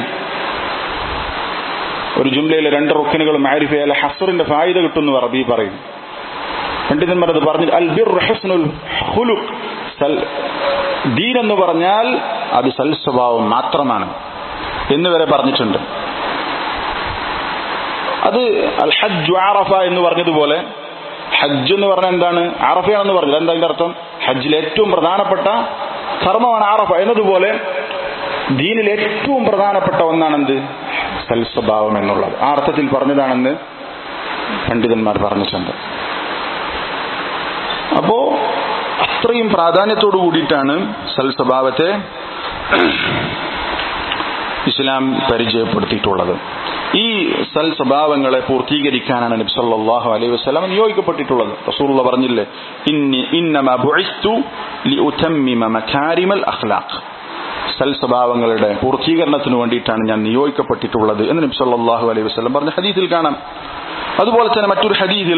ഒരു ജുംലയിലെ രണ്ട് റുക്കിനുകളും മാരിഫയല്ല ഹസറിന്റെ ഫായിദ കിട്ടുന്നു അറബി പറയും പണ്ഡിതന്മാർ അത് പറഞ്ഞു അൽ ബിർ ഹുസ്നുൽ ഖുലുഖ് സൽ ദീൻ എന്ന് പറഞ്ഞാൽ അത് സൽസ്വഭാവം മാത്രമാണ് എന്ന് വരെ പറഞ്ഞിട്ടുണ്ട് അത് അൽ ഹജ്ജ് ആറഫ എന്ന് പറഞ്ഞതുപോലെ ഹജ്ജ് എന്ന് പറഞ്ഞാൽ എന്താണ് അറഫയാണെന്ന് പറഞ്ഞത് എന്താ അതിന്റെ അർത്ഥം ഹജ്ജിലെ ഏറ്റവും പ്രധാനപ്പെട്ട കർമ്മമാണ് അറഫ എന്നതുപോലെ ദീനിൽ ഏറ്റവും പ്രധാനപ്പെട്ട ഒന്നാണെന്ത് സൽസ്വഭാവം എന്നുള്ളത് ആ അർത്ഥത്തിൽ പറഞ്ഞതാണെന്ന് പണ്ഡിതന്മാർ പറഞ്ഞിട്ടുണ്ട് അപ്പോ അത്രയും പ്രാധാന്യത്തോടു കൂടിയിട്ടാണ് സൽസ്വഭാവത്തെ ഇസ്ലാം പരിചയപ്പെടുത്തിയിട്ടുള്ളത് ഈ സൽ സ്വഭാവങ്ങളെ പൂർത്തീകരിക്കാനാണ് നബി സല്ലല്ലാഹു അലൈഹി വസല്ലം നിയോഗിക്കപ്പെട്ടിട്ടുള്ളത് റസൂലുള്ള പറഞ്ഞില്ലേ ഇന്നി ഇന്നമ ബുഇസ്തു ലിഉതമ്മിമ മകാരിമൽ അഖ്ലാഖ് സൽ സ്വഭാവങ്ങളുടെ പൂർത്തീകരണത്തിന് വേണ്ടിയിട്ടാണ് ഞാൻ നിയോഗിക്കപ്പെട്ടിട്ടുള്ളത് എന്ന് നബി സല്ലല്ലാഹു അലൈഹി വസല്ലം പറഞ്ഞ ഹദീസിൽ കാണാം അതുപോലെ തന്നെ മറ്റൊരു ഹദീസിൽ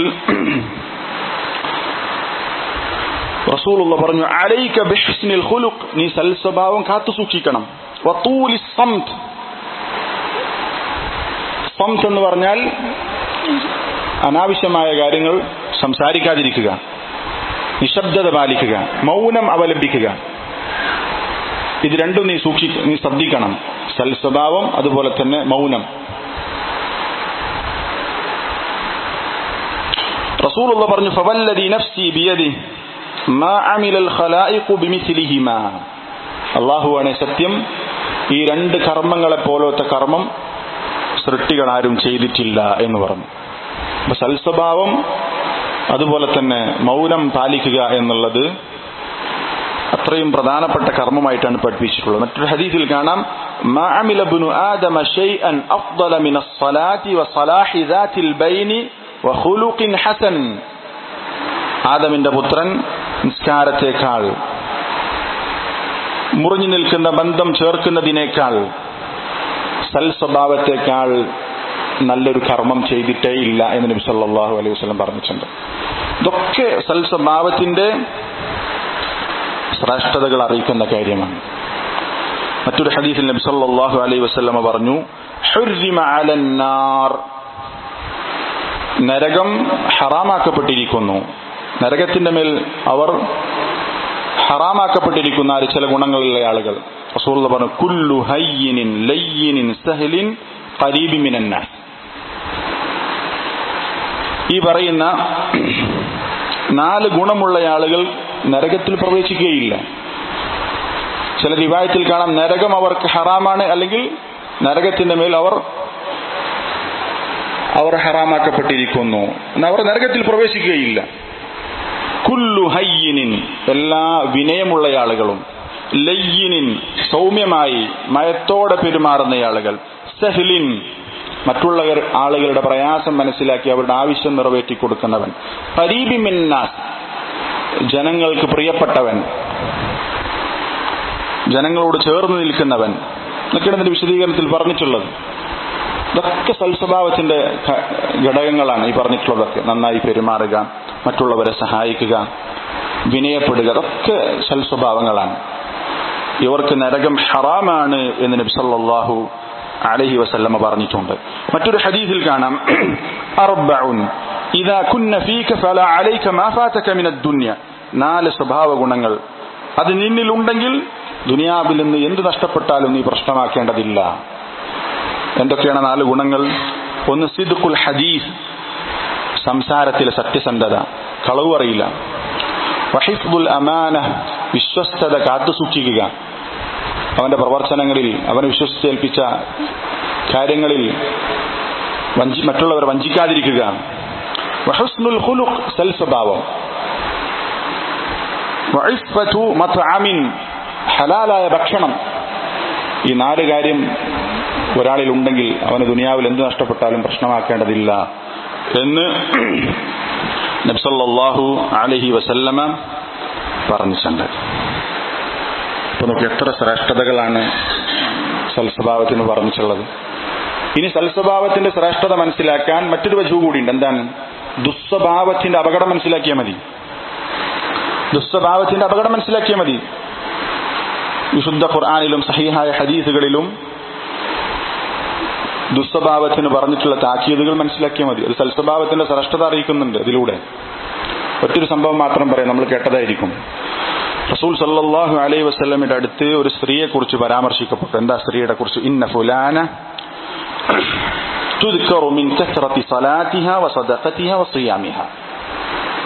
റസൂലുള്ള പറഞ്ഞു അലൈക ബിഹ്സ്നിൽ ഖുലുഖ് നീ സൽ സ്വഭാവം കാത്തു സൂക്ഷിക്കണം വത്തൂലി സംത് സംത് എന്ന് പറഞ്ഞാൽ അനാവശ്യമായ കാര്യങ്ങൾ സംസാരിക്കാതിരിക്കുക നിശബ്ദത പാലിക്കുക മൗനം അവലംബിക്കുക ഇത് രണ്ടും നീ സൂക്ഷി നീ ശ്രദ്ധിക്കണം സൽ സ്വഭാവം അതുപോലെ തന്നെ മൗനം റസൂലുള്ള പറഞ്ഞു ഫവല്ലദി നഫ്സി ബിയദി മാ അമിലൽ ഖലായിഖു ബിമിസ്ലിഹിമാ അള്ളാഹുവാണ് സത്യം ഈ രണ്ട് കർമ്മങ്ങളെ പോലത്തെ കർമ്മം സൃഷ്ടികൾ ആരും ചെയ്തിട്ടില്ല എന്ന് പറഞ്ഞു അപ്പൊ സൽസ്വഭാവം അതുപോലെ തന്നെ മൗനം പാലിക്കുക എന്നുള്ളത് അത്രയും പ്രധാനപ്പെട്ട കർമ്മമായിട്ടാണ് പഠിപ്പിച്ചിട്ടുള്ളത് മറ്റൊരു ഹദീസിൽ കാണാം ما عمل ابن آدم شيئا أفضل من الصلاة وصلاح ذات البين وخلق حسن ആദമിന്റെ പുത്രൻ നിസ്കാരത്തെക്കാൾ മുറിഞ്ഞു നിൽക്കുന്ന ബന്ധം ചേർക്കുന്നതിനേക്കാൾ സൽസ്വഭാവത്തെക്കാൾ നല്ലൊരു കർമ്മം ചെയ്തിട്ടേ ഇല്ല എന്ന് നബി സല്ലല്ലാഹു അലൈഹി വസല്ലം പറഞ്ഞിട്ടുണ്ട് ഇതൊക്കെ സൽസ്വഭാവത്തിന്റെ ശ്രേഷ്ഠതകൾ അറിയിക്കുന്ന കാര്യമാണ് മറ്റൊരു ഹദീസിൽ നബി സല്ലല്ലാഹു അലൈഹി വസല്ലമ പറഞ്ഞു ഹുർരിമ അലന്നാർ നരകം ഹറാമാക്കപ്പെട്ടിരിക്കുന്നു നരകത്തിന്റെ മേൽ അവർ ഹറാമാക്കപ്പെട്ടിരിക്കുന്ന ആ ചില ഗുണങ്ങളുള്ള ആളുകൾ റസൂലുള്ള പറഞ്ഞു കുല്ലു ഹയ്യിനിൻ ലയ്യിനിൻ സഹലിൻ ഖരീബി മിനന്നാസ് ഈ പറയുന്ന നാല് ഗുണമുള്ള ആളുകൾ നരകത്തിൽ പ്രവേശിക്കുകയില്ല ചില റിവായത്തിൽ കാണാം നരകം അവർക്ക് ഹറാമാണ് അല്ലെങ്കിൽ നരകത്തിന്റെ മേൽ അവർ അവർ ഹറാമാക്കപ്പെട്ടിരിക്കുന്നു എന്നാൽ അവർ നരകത്തിൽ പ്രവേശിക്കുകയില്ല കുല്ലു ഹയ്യിനിൻ എല്ലാ വിനയമുള്ള ആളുകളും ലയ്യിനിൻ സൗമ്യമായി മയത്തോടെ പെരുമാറുന്ന ആളുകൾ സഹ്ലിൻ മറ്റുള്ള ആളുകളുടെ പ്രയാസം മനസ്സിലാക്കി അവരുടെ ആവശ്യം നിറവേറ്റി കൊടുക്കുന്നവൻ പരീബി മിന്നാസ് ജനങ്ങൾക്ക് പ്രിയപ്പെട്ടവൻ ജനങ്ങളോട് ചേർന്ന് നിൽക്കുന്നവൻ എന്നൊക്കെയാണ് ഇതിന്റെ വിശദീകരണത്തിൽ പറഞ്ഞിട്ടുള്ളത് ഇതൊക്കെ സൽസ്വഭാവത്തിന്റെ ഘടകങ്ങളാണ് ഈ പറഞ്ഞിട്ടുള്ളതൊക്കെ നന്നായി പെരുമാറുക മറ്റുള്ളവരെ സഹായിക്കുക വിനയപ്പെടുക അതൊക്കെ സൽസ്വഭാവങ്ങളാണ് ഇവർക്ക് നരകം ഹറാമാണ് എന്ന് നബി സല്ലല്ലാഹു അലൈഹി വസല്ലമ പറഞ്ഞിട്ടുണ്ട് മറ്റൊരു ഹദീസിൽ കാണാം അർബഉൻ ഇദാ കുന്ന ഫീക ഫലാ അലൈക മാ ഫാതക മിന ദുനിയ നാല് സ്വഭാവ ഗുണങ്ങൾ അത് നിന്നിലുണ്ടെങ്കിൽ ദുനിയാവിൽ നിന്ന് എന്ത് നഷ്ടപ്പെട്ടാലും നീ പ്രശ്നമാക്കേണ്ടതില്ല എന്തൊക്കെയാണ് നാല് ഗുണങ്ങൾ ഒന്ന് സിദ്ഖുൽ ഹദീസ് സംസാരത്തിലെ സത്യസന്ധത കളവ് അറിയില്ല വഹിഫുൽ അമാന വിശ്വസ്തത കാത്തു സൂക്ഷിക്കുക അവന്റെ പ്രവർത്തനങ്ങളിൽ അവനെ വിശ്വസിച്ചേൽപ്പിച്ച കാര്യങ്ങളിൽ വഞ്ചി മറ്റുള്ളവരെ വഞ്ചിക്കാതിരിക്കുക വഹസ്നുൽ ഖുലുഖ് സൽ സ്വഭാവം വഇഫ്ഫതു മത്അമിൻ ഹലാലായ ഭക്ഷണം ഈ നാല് കാര്യം ഒരാളിൽ ഉണ്ടെങ്കിൽ അവന് ദുനിയാവിൽ എന്ത് നഷ്ടപ്പെട്ടാലും പ്രശ്നമാക്കേണ്ടതില്ല എന്ന് നബ്സല്ലാഹു അലഹി വസല്ലമ പറഞ്ഞിട്ടുണ്ട് അപ്പൊ നമുക്ക് എത്ര ശ്രേഷ്ഠതകളാണ് സൽസ്വഭാവത്തിന് പറഞ്ഞിട്ടുള്ളത് ഇനി സൽസ്വഭാവത്തിന്റെ ശ്രേഷ്ഠത മനസ്സിലാക്കാൻ മറ്റൊരു വശവും കൂടിയുണ്ട് എന്താണ് ദുസ്വഭാവത്തിന്റെ അപകടം മനസ്സിലാക്കിയാൽ മതി ദുസ്വഭാവത്തിന്റെ അപകടം മനസ്സിലാക്കിയാൽ മതി വിശുദ്ധ ഖുർആാനിലും സഹിഹായ ഹദീസുകളിലും ദുസ്വഭാവത്തിന് പറഞ്ഞിട്ടുള്ള താക്കീതുകൾ മനസ്സിലാക്കിയാൽ മതി അത് സൽസ്വഭാവത്തിന്റെ ശ്രേഷ്ഠത അറിയിക്കുന്നുണ്ട് അതിലൂടെ ഒറ്റൊരു സംഭവം മാത്രം പറയാം നമ്മൾ കേട്ടതായിരിക്കും റസൂൽ സല്ലാഹു അലൈ വസ്ലമിന്റെ അടുത്ത് ഒരു സ്ത്രീയെ കുറിച്ച് പരാമർശിക്കപ്പെട്ടു എന്താ സ്ത്രീയുടെ കുറിച്ച് ഇന്ന ഫുലാന تذكر من كثرة صلاتها وصدقتها وصيامها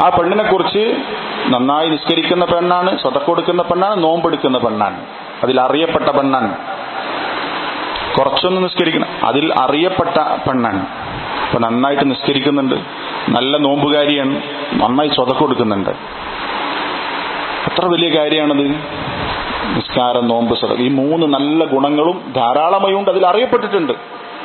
ആ പെണ്ണിനെ കുറിച്ച് നന്നായി നിസ്കരിക്കുന്ന പെണ്ണാണ് സ്വതക്ക കൊടുക്കുന്ന പെണ്ണാണ് നോമ്പെടുക്കുന്ന പെണ്ണാണ് അതിൽ അറിയപ്പെട്ട പെണ്ണാണ് കുറച്ചൊന്ന് നിസ്കരിക്കണം അതിൽ അറിയപ്പെട്ട പെണ്ണാണ് അപ്പൊ നന്നായിട്ട് നിസ്കരിക്കുന്നുണ്ട് നല്ല നോമ്പുകാരിയാണ് നന്നായി സ്വതക്ക കൊടുക്കുന്നുണ്ട് എത്ര വലിയ കാര്യമാണത് നിസ്കാരം നോമ്പ് സ്വതക്ക ഈ മൂന്ന് നല്ല ഗുണങ്ങളും ധാരാളമായി ഉണ്ട് അതിൽ അറിയപ്പെട്ടിട്ടുണ്ട്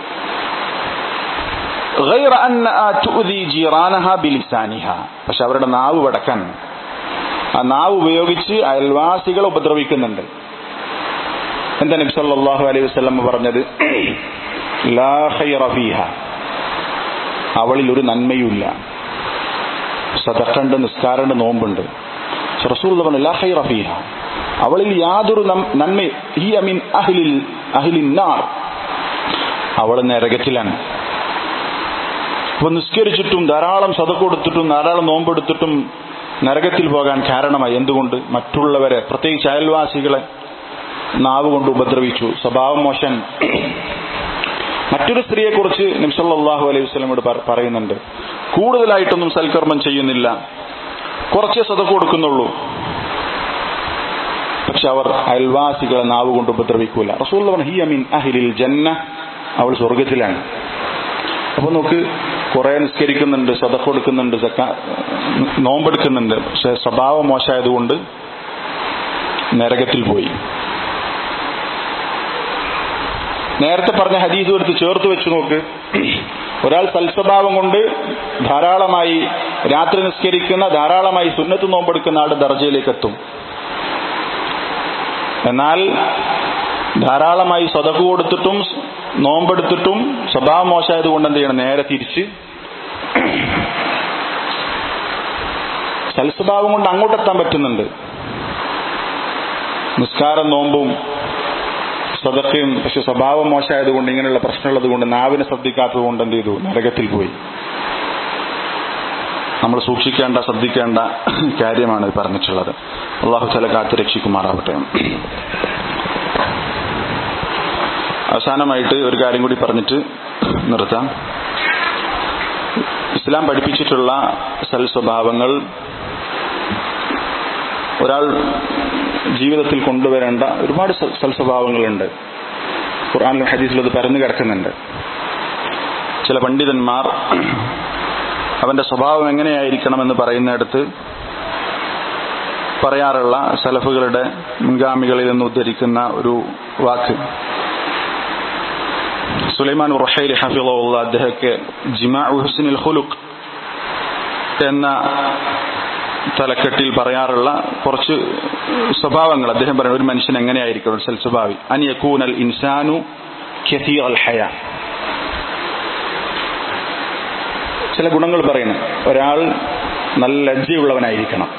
غير أنها تؤذي جيرانها بلسانها പക്ഷെ അവരുടെ നാവ് വടക്കാൻ ആ നാവ് ഉപയോഗിച്ച് അയൽവാസികളെ ഉപദ്രവിക്കുന്നുണ്ട് എന്താ നബി സല്ലല്ലാഹു അലൈഹി വസല്ലം പറഞ്ഞത് ലാ ഖൈറ ഫീഹ അവളിൽ ഒരു നന്മയുമില്ല സദഖണ്ട് നിസ്കാരണ്ട് നോമ്പുണ്ട് പക്ഷെ റസൂൽ പറഞ്ഞു ലാ ഖൈറ ഫീഹ അവളിൽ യാതൊരു നന്മ ഹി അമീൻ അഹ്ലിൽ അഹ്ലിൻ നാർ അവൾ നരകത്തിലാണ് അപ്പൊ നിസ്കരിച്ചിട്ടും ധാരാളം സത കൊടുത്തിട്ടും ധാരാളം നോമ്പെടുത്തിട്ടും നരകത്തിൽ പോകാൻ കാരണമായി എന്തുകൊണ്ട് മറ്റുള്ളവരെ പ്രത്യേകിച്ച് അയൽവാസികളെ നാവ് കൊണ്ട് ഉപദ്രവിച്ചു സ്വഭാവം മോശൻ മറ്റൊരു സ്ത്രീയെ കുറിച്ച് നിംസല്ലാഹു അലൈഹി വസ്ലമോട് പറയുന്നുണ്ട് കൂടുതലായിട്ടൊന്നും സൽക്കർമ്മം ചെയ്യുന്നില്ല കുറച്ചേ സത കൊടുക്കുന്നുള്ളൂ പക്ഷെ അവർ അയൽവാസികളെ നാവ് കൊണ്ട് ഉപദ്രവിക്കൂല റസൂൽ ഹി അമീൻ അഹിലിൽ ജന്ന അവൾ സ്വർഗത്തിലാണ് അപ്പൊ നോക്ക് കുറെ നിസ്കരിക്കുന്നുണ്ട് സദ കൊടുക്കുന്നുണ്ട് നോമ്പെടുക്കുന്നുണ്ട് പക്ഷെ സ്വഭാവം മോശമായതുകൊണ്ട് നരകത്തിൽ പോയി നേരത്തെ പറഞ്ഞ ഹദീസ് എടുത്ത് ചേർത്ത് വെച്ച് നോക്ക് ഒരാൾ സൽസ്വഭാവം കൊണ്ട് ധാരാളമായി രാത്രി നിസ്കരിക്കുന്ന ധാരാളമായി സുന്നത്ത് നോമ്പെടുക്കുന്ന ആളുടെ ദർജയിലേക്ക് എത്തും എന്നാൽ ധാരാളമായി സ്വതക്ക് കൊടുത്തിട്ടും നോമ്പെടുത്തിട്ടും സ്വഭാവം മോശമായത് കൊണ്ട് എന്ത് ചെയ്യണം നേരെ തിരിച്ച് സൽസ്വഭാവം കൊണ്ട് അങ്ങോട്ടെത്താൻ പറ്റുന്നുണ്ട് നിസ്കാരം നോമ്പും സ്വതക്കയും പക്ഷെ സ്വഭാവം മോശമായത് കൊണ്ട് ഇങ്ങനെയുള്ള പ്രശ്നമുള്ളത് കൊണ്ട് നാവിനെ ശ്രദ്ധിക്കാത്തത് കൊണ്ട് എന്ത് ചെയ്തു നരകത്തിൽ പോയി നമ്മൾ സൂക്ഷിക്കേണ്ട ശ്രദ്ധിക്കേണ്ട കാര്യമാണ് പറഞ്ഞിട്ടുള്ളത് അള്ളാഹു ചില കാത്ത് രക്ഷിക്കുമാറാവട്ടെ അവസാനമായിട്ട് ഒരു കാര്യം കൂടി പറഞ്ഞിട്ട് നിർത്താം ഇസ്ലാം പഠിപ്പിച്ചിട്ടുള്ള സൽ സ്വഭാവങ്ങൾ ഒരാൾ ജീവിതത്തിൽ കൊണ്ടുവരേണ്ട ഒരുപാട് സൽ സ്വഭാവങ്ങളുണ്ട് ഖുർആാനിലും ഹദീസിലും അത് പരന്നു കിടക്കുന്നുണ്ട് ചില പണ്ഡിതന്മാർ അവന്റെ സ്വഭാവം എങ്ങനെയായിരിക്കണമെന്ന് പറയുന്നിടത്ത് പറയാറുള്ള സലഫുകളുടെ മുൻഗാമികളിൽ നിന്ന് ഉദ്ധരിക്കുന്ന ഒരു വാക്ക് സുലൈമാൻ റുഹൈൽ ഹഫിള്ള അദ്ദേഹത്തെ ജിമാ ഹുസ്നിൽ ഹുലുഖ് എന്ന തലക്കെട്ടിൽ പറയാറുള്ള കുറച്ച് സ്വഭാവങ്ങൾ അദ്ദേഹം പറയുന്നത് ഒരു മനുഷ്യൻ എങ്ങനെയായിരിക്കും ഒരു സൽസ്വഭാവി അനിയക്കൂനൽ ഇൻസാനു ഖസീർ അൽ ഹയ ചില ഗുണങ്ങൾ പറയുന്നു ഒരാൾ നല്ല ലജ്ജയുള്ളവനായിരിക്കണം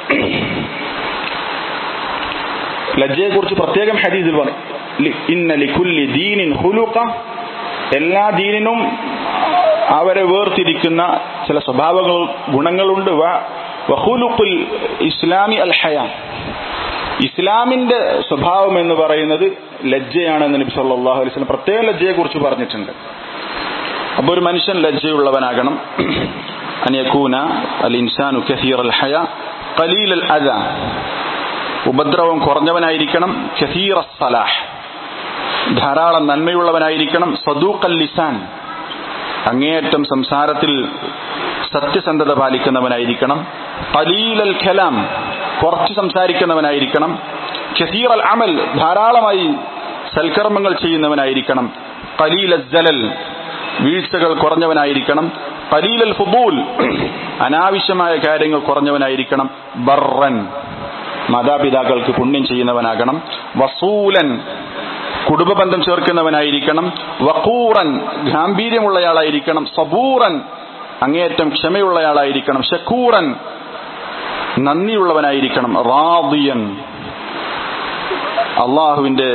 ലജ്ജയെക്കുറിച്ച് പ്രത്യേകം ഹദീസിൽ പറയും ഇന്ന ലിക്കുല്ലി ദീനിൻ ഹുലുഖ എല്ലാ ദീനിനും അവരെ വേർതിരിക്കുന്ന ചില സ്വഭാവങ്ങൾ ഗുണങ്ങളുണ്ട് വഹുലുഖുൽ ഇസ്ലാമി അൽ ഹയ ഇസ്ലാമിന്റെ സ്വഭാവം എന്ന് പറയുന്നത് ലജ്ജയാണെന്ന് നബി സല്ലല്ലാഹു അലൈഹി വസല്ലം പ്രത്യേക ലജ്ജയെ കുറിച്ച് പറഞ്ഞിട്ടുണ്ട് അപ്പോൾ ഒരു മനുഷ്യൻ ലജ്ജയുള്ളവനാകണം അനിയക്കൂന അൽ ഇൻസാനു കസീർ അൽ ഹയ ഖലീൽ അൽ അദ ഉപദ്രവം കുറഞ്ഞവനായിരിക്കണം കസീർ സലാഹ് ധാരാളം നന്മയുള്ളവനായിരിക്കണം സദൂഖൽ ലിസാൻ അങ്ങേയറ്റം സംസാരത്തിൽ സത്യസന്ധത പാലിക്കുന്നവനായിരിക്കണം ഖലീലൽ ഖലാം കുറച്ച് സംസാരിക്കുന്നവനായിരിക്കണം ഖസീർ അൽ അമൽ ധാരാളമായി സൽക്കർമ്മങ്ങൾ ചെയ്യുന്നവനായിരിക്കണം ഖലീൽ ജലൽ വീഴ്ചകൾ കുറഞ്ഞവനായിരിക്കണം ഖലീലൽ ഫുബൂൽ അനാവശ്യമായ കാര്യങ്ങൾ കുറഞ്ഞവനായിരിക്കണം ബർറൻ മാതാപിതാക്കൾക്ക് പുണ്യം ചെയ്യുന്നവനാകണം വസൂലൻ കുടുംബബന്ധം ചേർക്കുന്നവനായിരിക്കണം വക്കൂറൻ ഗാംഭീര്യമുള്ളയാളായിരിക്കണം സബൂറൻ അങ്ങേയറ്റം ക്ഷമയുള്ളയാളായിരിക്കണം ഷക്കൂറൻ നന്ദിയുള്ളവനായിരിക്കണം റാദിയൻ അള്ളാഹുവിന്റെ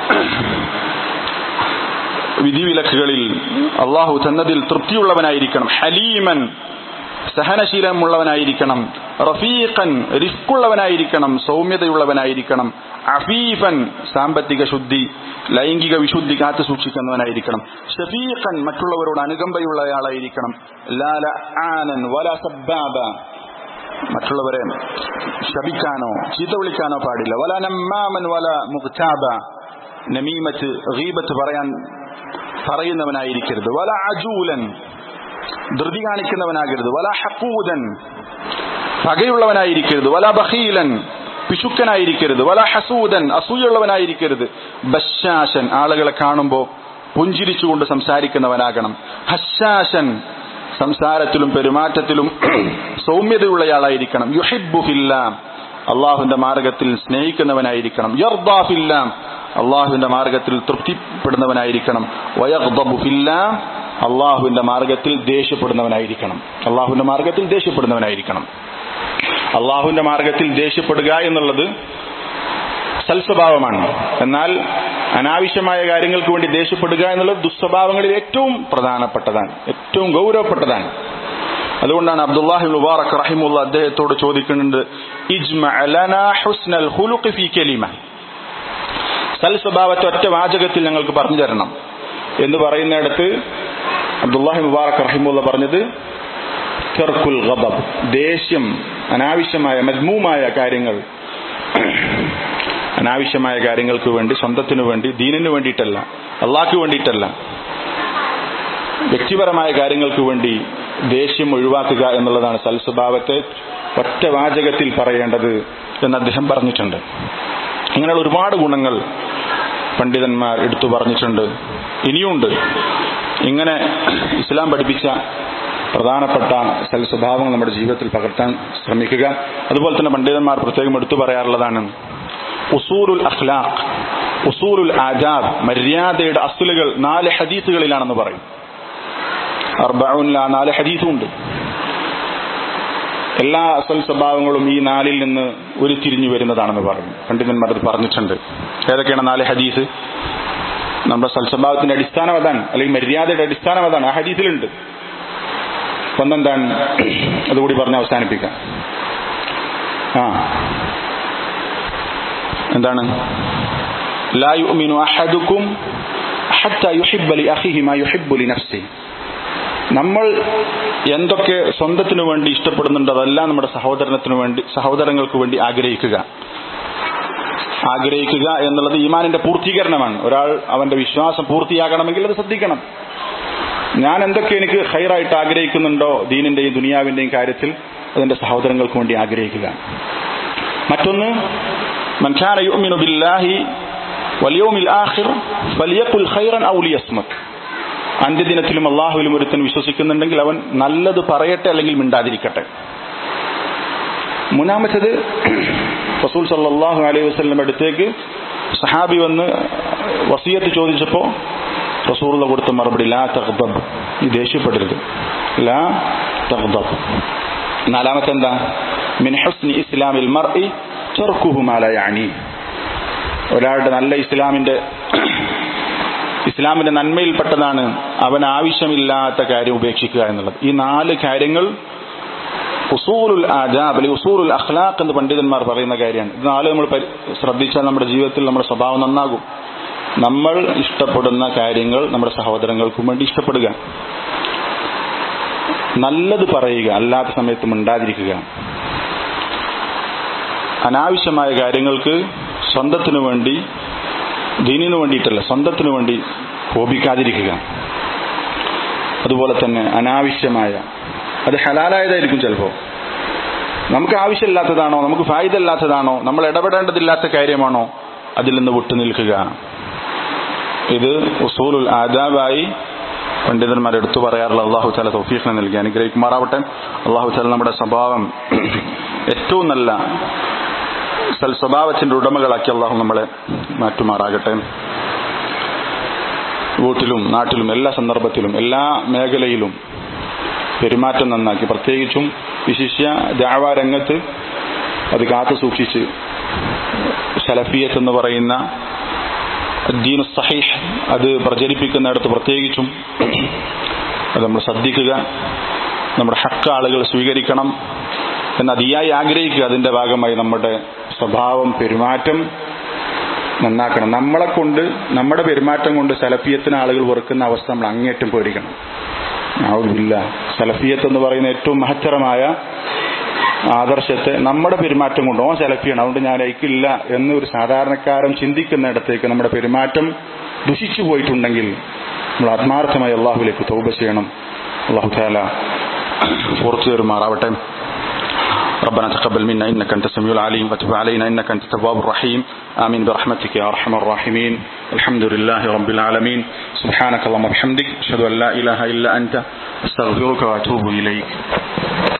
വിധിവിലക്കുകളിൽ അള്ളാഹു തന്നതിൽ തൃപ്തിയുള്ളവനായിരിക്കണം ഹലീമൻ സഹനശീലമുള്ളവനായിരിക്കണം റഫീഖൻ റിഫ്ക്കുള്ളവനായിരിക്കണം സൗമ്യതയുള്ളവനായിരിക്കണം അഫീഫൻ സാമ്പത്തിക ശുദ്ധി ലൈംഗിക വിശുദ്ധി കാത്തു സൂക്ഷിക്കുന്നവനായിരിക്കണം ഷഫീഖൻ മറ്റുള്ളവരോട് അനുകമ്പയുള്ളയാളായിരിക്കണം ലാല ആനൻ വല സബ്ബാബ മറ്റുള്ളവരെ ശപിക്കാനോ ചീത്ത വിളിക്കാനോ പാടില്ല വല നമ്മാമൻ വല മുഖ്താബ നമീമത്ത് ഗീബത്ത് പറയാൻ പറയുന്നവനായിരിക്കരുത് വല അജൂലൻ ധൃതി കാണിക്കുന്നവനാകരുത് വല ഹക്കൂദൻ പകയുള്ളവനായിരിക്കരുത് വല ബഹീലൻ പിശുക്കനായിരിക്കരുത് വല ഹസൂദൻ അസൂയുള്ളവനായിരിക്കരുത് ബശാശൻ ആളുകളെ കാണുമ്പോൾ പുഞ്ചിരിച്ചുകൊണ്ട് സംസാരിക്കുന്നവനാകണം ഹശാശൻ സംസാരത്തിലും പെരുമാറ്റത്തിലും സൗമ്യതയുള്ളയാളായിരിക്കണം യുഹിബുഫില്ലാം അള്ളാഹുവിന്റെ മാർഗത്തിൽ സ്നേഹിക്കുന്നവനായിരിക്കണം യർദാഫില്ലാം അള്ളാഹുവിന്റെ മാർഗത്തിൽ തൃപ്തിപ്പെടുന്നവനായിരിക്കണം വയർദബുഫില്ലാം അള്ളാഹുവിന്റെ മാർഗത്തിൽ ദേഷ്യപ്പെടുന്നവനായിരിക്കണം അള്ളാഹുവിന്റെ മാർഗത്തിൽ ദേഷ്യപ്പെടുന്നവനായിരിക്കണം അള്ളാഹുവിന്റെ മാർഗത്തിൽ ദേഷ്യപ്പെടുക എന്നുള്ളത് സൽസ്വഭാവമാണ് എന്നാൽ അനാവശ്യമായ കാര്യങ്ങൾക്ക് വേണ്ടി ദേഷ്യപ്പെടുക എന്നുള്ളത് ദുസ്വഭാവങ്ങളിൽ ഏറ്റവും പ്രധാനപ്പെട്ടതാണ് ഏറ്റവും ഗൗരവപ്പെട്ടതാണ് അതുകൊണ്ടാണ് അബ്ദുല്ലാഹി മുബാറക് റഹിമുള്ള അദ്ദേഹത്തോട് ചോദിക്കുന്നുണ്ട് സൽസ്വഭാവത്തെ ഒറ്റ വാചകത്തിൽ ഞങ്ങൾക്ക് പറഞ്ഞു തരണം എന്ന് പറയുന്നിടത്ത് അബ്ദുല്ലാഹി മുബാറക് റഹിമുള്ള പറഞ്ഞത് തെർക്കുൽ ഗബബ് ദേഷ്യം അനാവശ്യമായ മജ്മൂമായ കാര്യങ്ങൾ അനാവശ്യമായ കാര്യങ്ങൾക്ക് വേണ്ടി സ്വന്തത്തിനു വേണ്ടി ദീനിനു വേണ്ടിയിട്ടല്ല അള്ളാഹ്ക്ക് വേണ്ടിയിട്ടല്ല വ്യക്തിപരമായ കാര്യങ്ങൾക്ക് വേണ്ടി ദേഷ്യം ഒഴിവാക്കുക എന്നുള്ളതാണ് സൽസ്വഭാവത്തെ ഒറ്റ വാചകത്തിൽ പറയേണ്ടത് എന്ന് അദ്ദേഹം പറഞ്ഞിട്ടുണ്ട് ഇങ്ങനെയുള്ള ഒരുപാട് ഗുണങ്ങൾ പണ്ഡിതന്മാർ എടുത്തു പറഞ്ഞിട്ടുണ്ട് ഇനിയുണ്ട് ഇങ്ങനെ ഇസ്ലാം പഠിപ്പിച്ച പ്രധാനപ്പെട്ട സൽസ്വഭാവങ്ങൾ നമ്മുടെ ജീവിതത്തിൽ പകർത്താൻ ശ്രമിക്കുക അതുപോലെ തന്നെ പണ്ഡിതന്മാർ പ്രത്യേകം എടുത്തു പറയാറുള്ളതാണ് ഉസൂലുൽ അഖ്ലാഖ് ഉസൂലുൽ ആജാബ് മര്യാദയുടെ അസുലുകൾ നാല് ഹദീസുകളിലാണെന്ന് പറയും അർബഊനിൽ ആ നാല് ഹദീസും ഉണ്ട് എല്ലാ അസൽ സ്വഭാവങ്ങളും ഈ നാലിൽ നിന്ന് ഉരുത്തിരിഞ്ഞു വരുന്നതാണെന്ന് പറഞ്ഞു പണ്ഡിതന്മാർ അത് പറഞ്ഞിട്ടുണ്ട് ഏതൊക്കെയാണ് നാല് ഹദീസ് നമ്മുടെ സൽസ്വഭാവത്തിന്റെ അടിസ്ഥാനം അതാണ് അല്ലെങ്കിൽ മര്യാദയുടെ അടിസ്ഥാനം അതാണ് ആ ഹദീസിലുണ്ട് ഒന്നെന്താണ് അതുകൂടി പറഞ്ഞ് അവസാനിപ്പിക്കാം ആ എന്താണ് ലാ യുഅ്മിനു അഹദുക്കും ഹത്ത യുഹിബ്ബ ലി അഖിഹി മാ യുഹിബ്ബു ലി നഫ്സി നമ്മൾ എന്തൊക്കെ സ്വന്തത്തിനു വേണ്ടി ഇഷ്ടപ്പെടുന്നുണ്ടോ അതെല്ലാം നമ്മുടെ സഹോദരനത്തിനു വേണ്ടി സഹോദരങ്ങൾക്ക് വേണ്ടി ആഗ്രഹിക്കുക ആഗ്രഹിക്കുക എന്നുള്ളത് ഈമാനിന്റെ പൂർത്തീകരണമാണ് ഒരാൾ അവന്റെ വിശ്വാസം പൂർത്തിയാകണമെങ്കിൽ അത് ശ്രദ്ധിക്കണം ഞാൻ എന്തൊക്കെ എനിക്ക് ഹൈറായിട്ട് ആഗ്രഹിക്കുന്നുണ്ടോ ദീനിന്റെയും ദുനിയാവിന്റെയും കാര്യത്തിൽ അതെന്റെ സഹോദരങ്ങൾക്ക് വേണ്ടി ആഗ്രഹിക്കുക മറ്റൊന്ന് من كان يؤمن بالله واليوم الآخر فليقل خيرا أو ليصمت അന്ത്യദിനത്തിലും അള്ളാഹുവിലും ഒരുത്തൻ വിശ്വസിക്കുന്നുണ്ടെങ്കിൽ അവൻ നല്ലത് പറയട്ടെ അല്ലെങ്കിൽ മിണ്ടാതിരിക്കട്ടെ മൂന്നാമത്തത് റസൂൽ സല്ലാഹു അലൈഹി വസ്ലം അടുത്തേക്ക് സഹാബി വന്ന് വസീയത്ത് ചോദിച്ചപ്പോ റസൂള്ള കൊടുത്ത മറുപടി ലാ തഖ്ദബ് ഈ ദേഷ്യപ്പെടരുത് ലാ തഖ്ദബ് നാലാമത്തെ എന്താ മിൻ ഹുസ്നി ഇസ്ലാമിൽ മർഇ ചെറുക്കുഹുമാലയാണി ഒരാളുടെ നല്ല ഇസ്ലാമിന്റെ ഇസ്ലാമിന്റെ നന്മയിൽപ്പെട്ടതാണ് അവൻ ആവശ്യമില്ലാത്ത കാര്യം ഉപേക്ഷിക്കുക എന്നുള്ളത് ഈ നാല് കാര്യങ്ങൾ ഉസൂലുൽ ആജാബ് അല്ലെങ്കിൽ ഉസൂലുൽ അഖ്ലാഖ് എന്ന് പണ്ഡിതന്മാർ പറയുന്ന കാര്യമാണ് ഇത് നാല് നമ്മൾ ശ്രദ്ധിച്ചാൽ നമ്മുടെ ജീവിതത്തിൽ നമ്മുടെ സ്വഭാവം നന്നാകും നമ്മൾ ഇഷ്ടപ്പെടുന്ന കാര്യങ്ങൾ നമ്മുടെ സഹോദരങ്ങൾക്കും വേണ്ടി ഇഷ്ടപ്പെടുക നല്ലത് പറയുക അല്ലാത്ത സമയത്ത് മിണ്ടാതിരിക്കുക അനാവശ്യമായ കാര്യങ്ങൾക്ക് സ്വന്തത്തിനു വേണ്ടി ദീനിനു വേണ്ടിയിട്ടല്ല സ്വന്തത്തിനു വേണ്ടി കോപിക്കാതിരിക്കുക അതുപോലെ തന്നെ അനാവശ്യമായ അത് ഹലാലായതായിരിക്കും ചിലപ്പോൾ നമുക്ക് ആവശ്യമില്ലാത്തതാണോ നമുക്ക് ഫായ്ദ ഇല്ലാത്തതാണോ നമ്മൾ ഇടപെടേണ്ടതില്ലാത്ത കാര്യമാണോ അതിൽ നിന്ന് വിട്ടുനിൽക്കുക ഇത് ഉസൂലുൽ ആദാബായി പണ്ഡിതന്മാർ എടുത്തു പറയാറുള്ള അള്ളാഹു താല തൗഫീഖിനെ നൽകി അനുഗ്രഹിക്കുമാറാവട്ടെ അള്ളാഹു താല നമ്മുടെ സ്വഭാവം ഏറ്റവും നല്ല സൽ സ്വഭാവത്തിന്റെ ഉടമകളാക്കി അള്ളാഹു നമ്മളെ മാറ്റുമാറാകട്ടെ വീട്ടിലും നാട്ടിലും എല്ലാ സന്ദർഭത്തിലും എല്ലാ മേഖലയിലും പെരുമാറ്റം നന്നാക്കി പ്രത്യേകിച്ചും വിശിഷ്യ ദാവ രംഗത്ത് അത് കാത്തു സൂക്ഷിച്ച് സലഫിയത്ത് എന്ന് പറയുന്ന ദീനു സഹീഹ് അത് പ്രചരിപ്പിക്കുന്നിടത്ത് പ്രത്യേകിച്ചും അത് നമ്മൾ ശ്രദ്ധിക്കുക നമ്മുടെ ഹക്ക് ആളുകൾ സ്വീകരിക്കണം എന്ന് അതിയായി ആഗ്രഹിക്കുക അതിന്റെ ഭാഗമായി നമ്മുടെ സ്വഭാവം പെരുമാറ്റം നന്നാക്കണം നമ്മളെ കൊണ്ട് നമ്മുടെ പെരുമാറ്റം കൊണ്ട് സലഫിയത്തിന് ആളുകൾ വെറുക്കുന്ന അവസ്ഥ നമ്മൾ അങ്ങേറ്റം പേടിക്കണം ആവില്ല സലഫിയത്ത് എന്ന് പറയുന്ന ഏറ്റവും മഹത്തരമായ ആദർശത്തെ നമ്മുടെ പെരുമാറ്റം കൊണ്ട് ഓൻ സെലഫിയാണ് അതുകൊണ്ട് ഞാൻ അയക്കില്ല എന്ന് ഒരു സാധാരണക്കാരൻ ചിന്തിക്കുന്നിടത്തേക്ക് നമ്മുടെ പെരുമാറ്റം ദുഷിച്ചു പോയിട്ടുണ്ടെങ്കിൽ നമ്മൾ ആത്മാർത്ഥമായി അള്ളാഹുലേക്ക് തൗബ ചെയ്യണം അള്ളാഹു താല പുറത്തു തരുമാറാവട്ടെ ربنا تقبل منا انك انت السميع العليم وتب علينا انك انت التواب الرحيم امين برحمتك يا ارحم الراحمين الحمد لله رب العالمين سبحانك اللهم وبحمدك اشهد ان لا اله الا انت استغفرك واتوب اليك